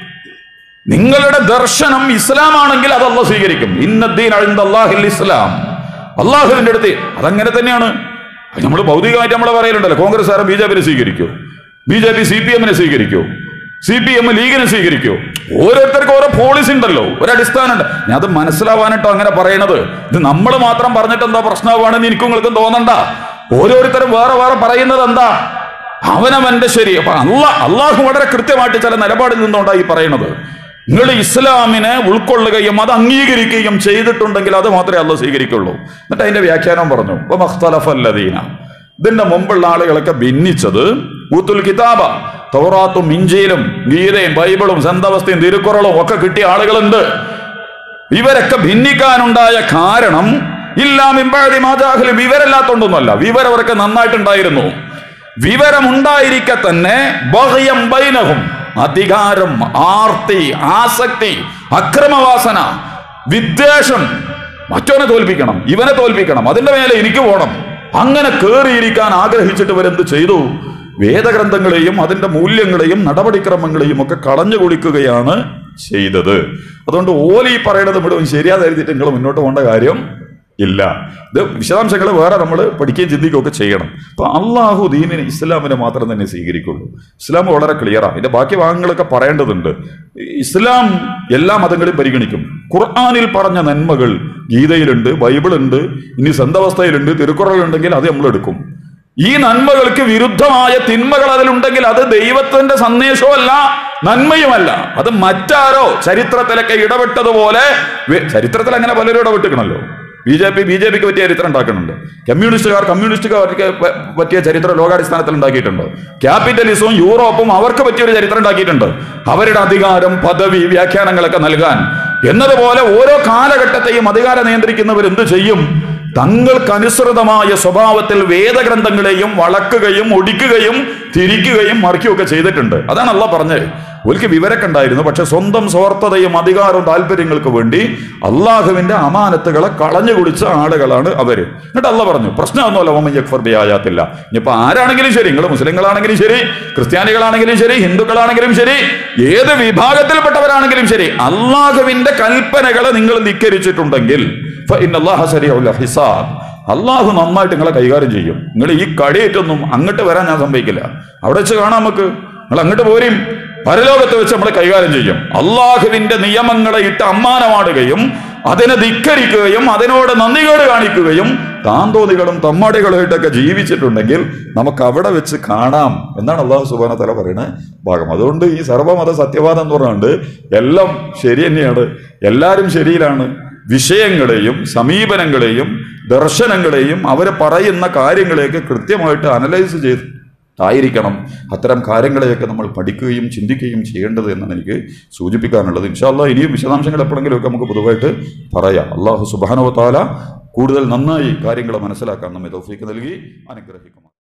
നിങ്ങളുടെ ദർശനം ഇസ്ലാം ആണെങ്കിൽ അത് അല്ല സ്വീകരിക്കും ഇന്നദ്ദീൻ അള്ളാഹിൽ ഇസ്ലാം അള്ളാഹുവിന്റെ അടുത്ത് അതങ്ങനെ തന്നെയാണ് നമ്മൾ ഭൗതികമായിട്ട് നമ്മൾ പറയലുണ്ടല്ലോ കോൺഗ്രസ് ആരും ബി ജെ പിനെ സ്വീകരിക്കൂ B J P C P എമ്മിനെ സ്വീകരിക്കൂ സി പി എം ലീഗിനെ സ്വീകരിക്കൂ ഓരോരുത്തർക്കും ഓരോ പോളിസി ഉണ്ടല്ലോ ഒരു അടിസ്ഥാനമുണ്ട് ഞാൻ അത് മനസ്സിലാവാനിട്ടോ അങ്ങനെ പറയണത് ഇത് നമ്മൾ മാത്രം പറഞ്ഞിട്ട് എന്താ പ്രശ്നമാണെന്ന് എനിക്കും നിങ്ങൾക്കും തോന്നണ്ട ഓരോരുത്തരും വേറെ വേറെ പറയുന്നത് എന്താ അവനവന്റെ ശരി അപ്പൊ അല്ല അള്ളാഹു വളരെ കൃത്യമായിട്ട് ചില നിലപാടിൽ നിന്നുകൊണ്ടാണ് ഈ പറയുന്നത് നിങ്ങൾ ഇസ്ലാമിനെ ഉൾക്കൊള്ളുകയും അത് അംഗീകരിക്കുകയും ചെയ്തിട്ടുണ്ടെങ്കിൽ അത് മാത്രമേ അല്ല സ്വീകരിക്കുള്ളൂ എന്നിട്ട് അതിന്റെ വ്യാഖ്യാനം പറഞ്ഞു "വ മഖ്തലഫല്ലദീന." ഇതിന്റെ മുമ്പുള്ള ആളുകളൊക്കെ ഭിന്നിച്ചത് ഊത്തുൽ കിതാബ തൗറാത്തും ഇഞ്ചിയിലും ഗീതയും ബൈബിളും സന്തവസ്ഥയും തിരുക്കുറളും ഒക്കെ കിട്ടിയ ആളുകളുണ്ട് ഇവരൊക്കെ ഭിന്നിക്കാനുണ്ടായ കാരണം ഇല്ലാ മിമ്പാഴി മാജാഹല് വിവരമില്ലാത്തോണ്ടൊന്നുമല്ല വിവരം അവർക്ക് നന്നായിട്ടുണ്ടായിരുന്നു വിവരമുണ്ടായിരിക്കെ തന്നെ ബഹ്യം ബൈനഹും അധികാരം ആർത്തി ആസക്തി അക്രമവാസന വിദ്വേഷം മറ്റവനെ തോൽപ്പിക്കണം ഇവനെ തോൽപ്പിക്കണം അതിന്റെ മേലെ എനിക്ക് പോകണം അങ്ങനെ കേറിയിരിക്കാൻ ആഗ്രഹിച്ചിട്ട് ഇവരെന്ത് ചെയ്തു വേദഗ്രന്ഥങ്ങളെയും അതിന്റെ മൂല്യങ്ങളെയും നടപടിക്രമങ്ങളെയും ഒക്കെ കളഞ്ഞു കുളിക്കുകയാണ് ചെയ്തത് അതുകൊണ്ട് ഓലി പറയണത് മുഴുവൻ ശരിയാ കരുതിയിട്ട് നിങ്ങൾ മുന്നോട്ട് പോകേണ്ട കാര്യം ഇല്ല ഇത് വിശദാംശങ്ങൾ വേറെ നമ്മൾ പഠിക്കുകയും ചിന്തിക്കുകയൊക്കെ ചെയ്യണം അപ്പൊ അള്ളാഹു ദീനിനെ ഇസ്ലാമിനെ മാത്രം തന്നെ സ്വീകരിക്കുള്ളൂ ഇസ്ലാം വളരെ ക്ലിയറാണ് ഇതിന്റെ ബാക്കി ഭാഗങ്ങളൊക്കെ പറയേണ്ടതുണ്ട് ഇസ്ലാം എല്ലാ മതങ്ങളെയും പരിഗണിക്കും ഖുർആാനിൽ പറഞ്ഞ നന്മകൾ ഗീതയിലുണ്ട് ബൈബിളുണ്ട് ഇനി സന്തവസ്ഥയിലുണ്ട് തിരുക്കുറളുണ്ടെങ്കിൽ അത് നമ്മൾ എടുക്കും ഈ നന്മകൾക്ക് വിരുദ്ധമായ തിന്മകൾ അതിലുണ്ടെങ്കിൽ അത് ദൈവത്തിന്റെ സന്ദേശമല്ല നന്മയുമല്ല അത് മറ്റാരോ ചരിത്രത്തിലൊക്കെ ഇടപെട്ടതുപോലെ വെ- ചരിത്രത്തിൽ അങ്ങനെ പലരും ഇടപെട്ടിക്കണല്ലോ B J P B J പിക്ക് പറ്റിയ ചരിത്രം ഉണ്ടാക്കുന്നുണ്ട് കമ്മ്യൂണിസ്റ്റുകാർ കമ്മ്യൂണിസ്റ്റുകാർക്ക് പ- പറ്റിയ ചരിത്രം ലോകാടിസ്ഥാനത്തിൽ ഉണ്ടാക്കിയിട്ടുണ്ട് ക്യാപിറ്റലിസവും യൂറോപ്പും അവർക്ക് പറ്റിയ ഒരു ചരിത്രം ഉണ്ടാക്കിയിട്ടുണ്ട് അവരുടെ അധികാരം പദവി വ്യാഖ്യാനങ്ങളൊക്കെ നൽകാൻ എന്നതുപോലെ ഓരോ കാലഘട്ടത്തെയും അധികാരം നിയന്ത്രിക്കുന്നവർ എന്ത് ചെയ്യും തങ്ങൾക്കനുസൃതമായ സ്വഭാവത്തിൽ വേദഗ്രന്ഥങ്ങളെയും വളക്കുകയും ഒടിക്കുകയും തിരിക്കുകയും മറിക്കുകയൊക്കെ ചെയ്തിട്ടുണ്ട് അതാണ് അല്ല പറഞ്ഞത് ഒരിക്കൽ വിവരമൊക്കെ ഉണ്ടായിരുന്നു പക്ഷെ സ്വന്തം സ്വാർത്ഥതയും അധികാരവും താല്പര്യങ്ങൾക്ക് വേണ്ടി അള്ളാഹുവിന്റെ അമാനത്തുകളെ കളഞ്ഞു കുടിച്ച ആളുകളാണ് അവര് എന്നിട്ട് അല്ല പറഞ്ഞു പ്രശ്നമൊന്നുമല്ല ഒമ്മ യക്ഫർ ബിയായാത്തില്ല ഇനിയിപ്പോ ആരാണെങ്കിലും ശരി നിങ്ങൾ മുസ്ലിങ്ങളാണെങ്കിലും ശരി ക്രിസ്ത്യാനികളാണെങ്കിലും ശരി ഹിന്ദുക്കളാണെങ്കിലും ശരി ഏത് വിഭാഗത്തിൽപ്പെട്ടവരാണെങ്കിലും ശരി അള്ളാഹുവിന്റെ കൽപ്പനകളെ നിങ്ങൾ ധിക്കരിച്ചിട്ടുണ്ടെങ്കിൽ ഫഇന്നല്ലാഹ സരീഉൽ ഹിസാബ് അള്ളാഹു നന്നായിട്ട് നിങ്ങളെ കൈകാര്യം ചെയ്യും നിങ്ങൾ ഈ കടിയേറ്റൊന്നും അങ്ങോട്ട് വരാൻ ഞാൻ സമ്മതിക്കില്ല അവിടെ വെച്ച് കാണാം നമുക്ക് നിങ്ങൾ അങ്ങോട്ട് പോരും പരലോകത്ത് വെച്ച് നമ്മൾ കൈകാര്യം ചെയ്യും അള്ളാഹുവിന്റെ നിയമങ്ങളെ ഇട്ട് അമ്മാനമാടുകയും അതിനെ ധിക്കരിക്കുകയും അതിനോട് നന്ദികേട് കാണിക്കുകയും താന്തോതികളും തമ്മാടികളുമായിട്ടൊക്കെ ജീവിച്ചിട്ടുണ്ടെങ്കിൽ നമുക്ക് അവിടെ വെച്ച് കാണാം എന്നാണ് അള്ളാഹു സുബാന തല പറയുന്ന ഭാഗം അതുകൊണ്ട് ഈ സർവ്വമത സത്യവാദം എന്ന് പറഞ്ഞുകൊണ്ട് എല്ലാം ശരി തന്നെയാണ് എല്ലാവരും ശരിയിലാണ് വിഷയങ്ങളെയും സമീപനങ്ങളെയും ദർശനങ്ങളെയും അവർ പറയുന്ന കാര്യങ്ങളെയൊക്കെ കൃത്യമായിട്ട് അനലൈസ് ചെയ്ത് ആയിരിക്കണം അത്തരം കാര്യങ്ങളെയൊക്കെ നമ്മൾ പഠിക്കുകയും ചിന്തിക്കുകയും ചെയ്യേണ്ടത് എന്നാണ് എനിക്ക് സൂചിപ്പിക്കാനുള്ളത് ഇൻഷാല്ല ഇനിയും വിശദാംശങ്ങൾ എപ്പോഴെങ്കിലുമൊക്കെ നമുക്ക് പൊതുവായിട്ട് പറയാം അള്ളാഹു സുബാനവ താല കൂടുതൽ നന്നായി കാര്യങ്ങൾ മനസ്സിലാക്കാൻ നമ്മെ തൗഫീക്ക് നൽകി അനുഗ്രഹിക്കും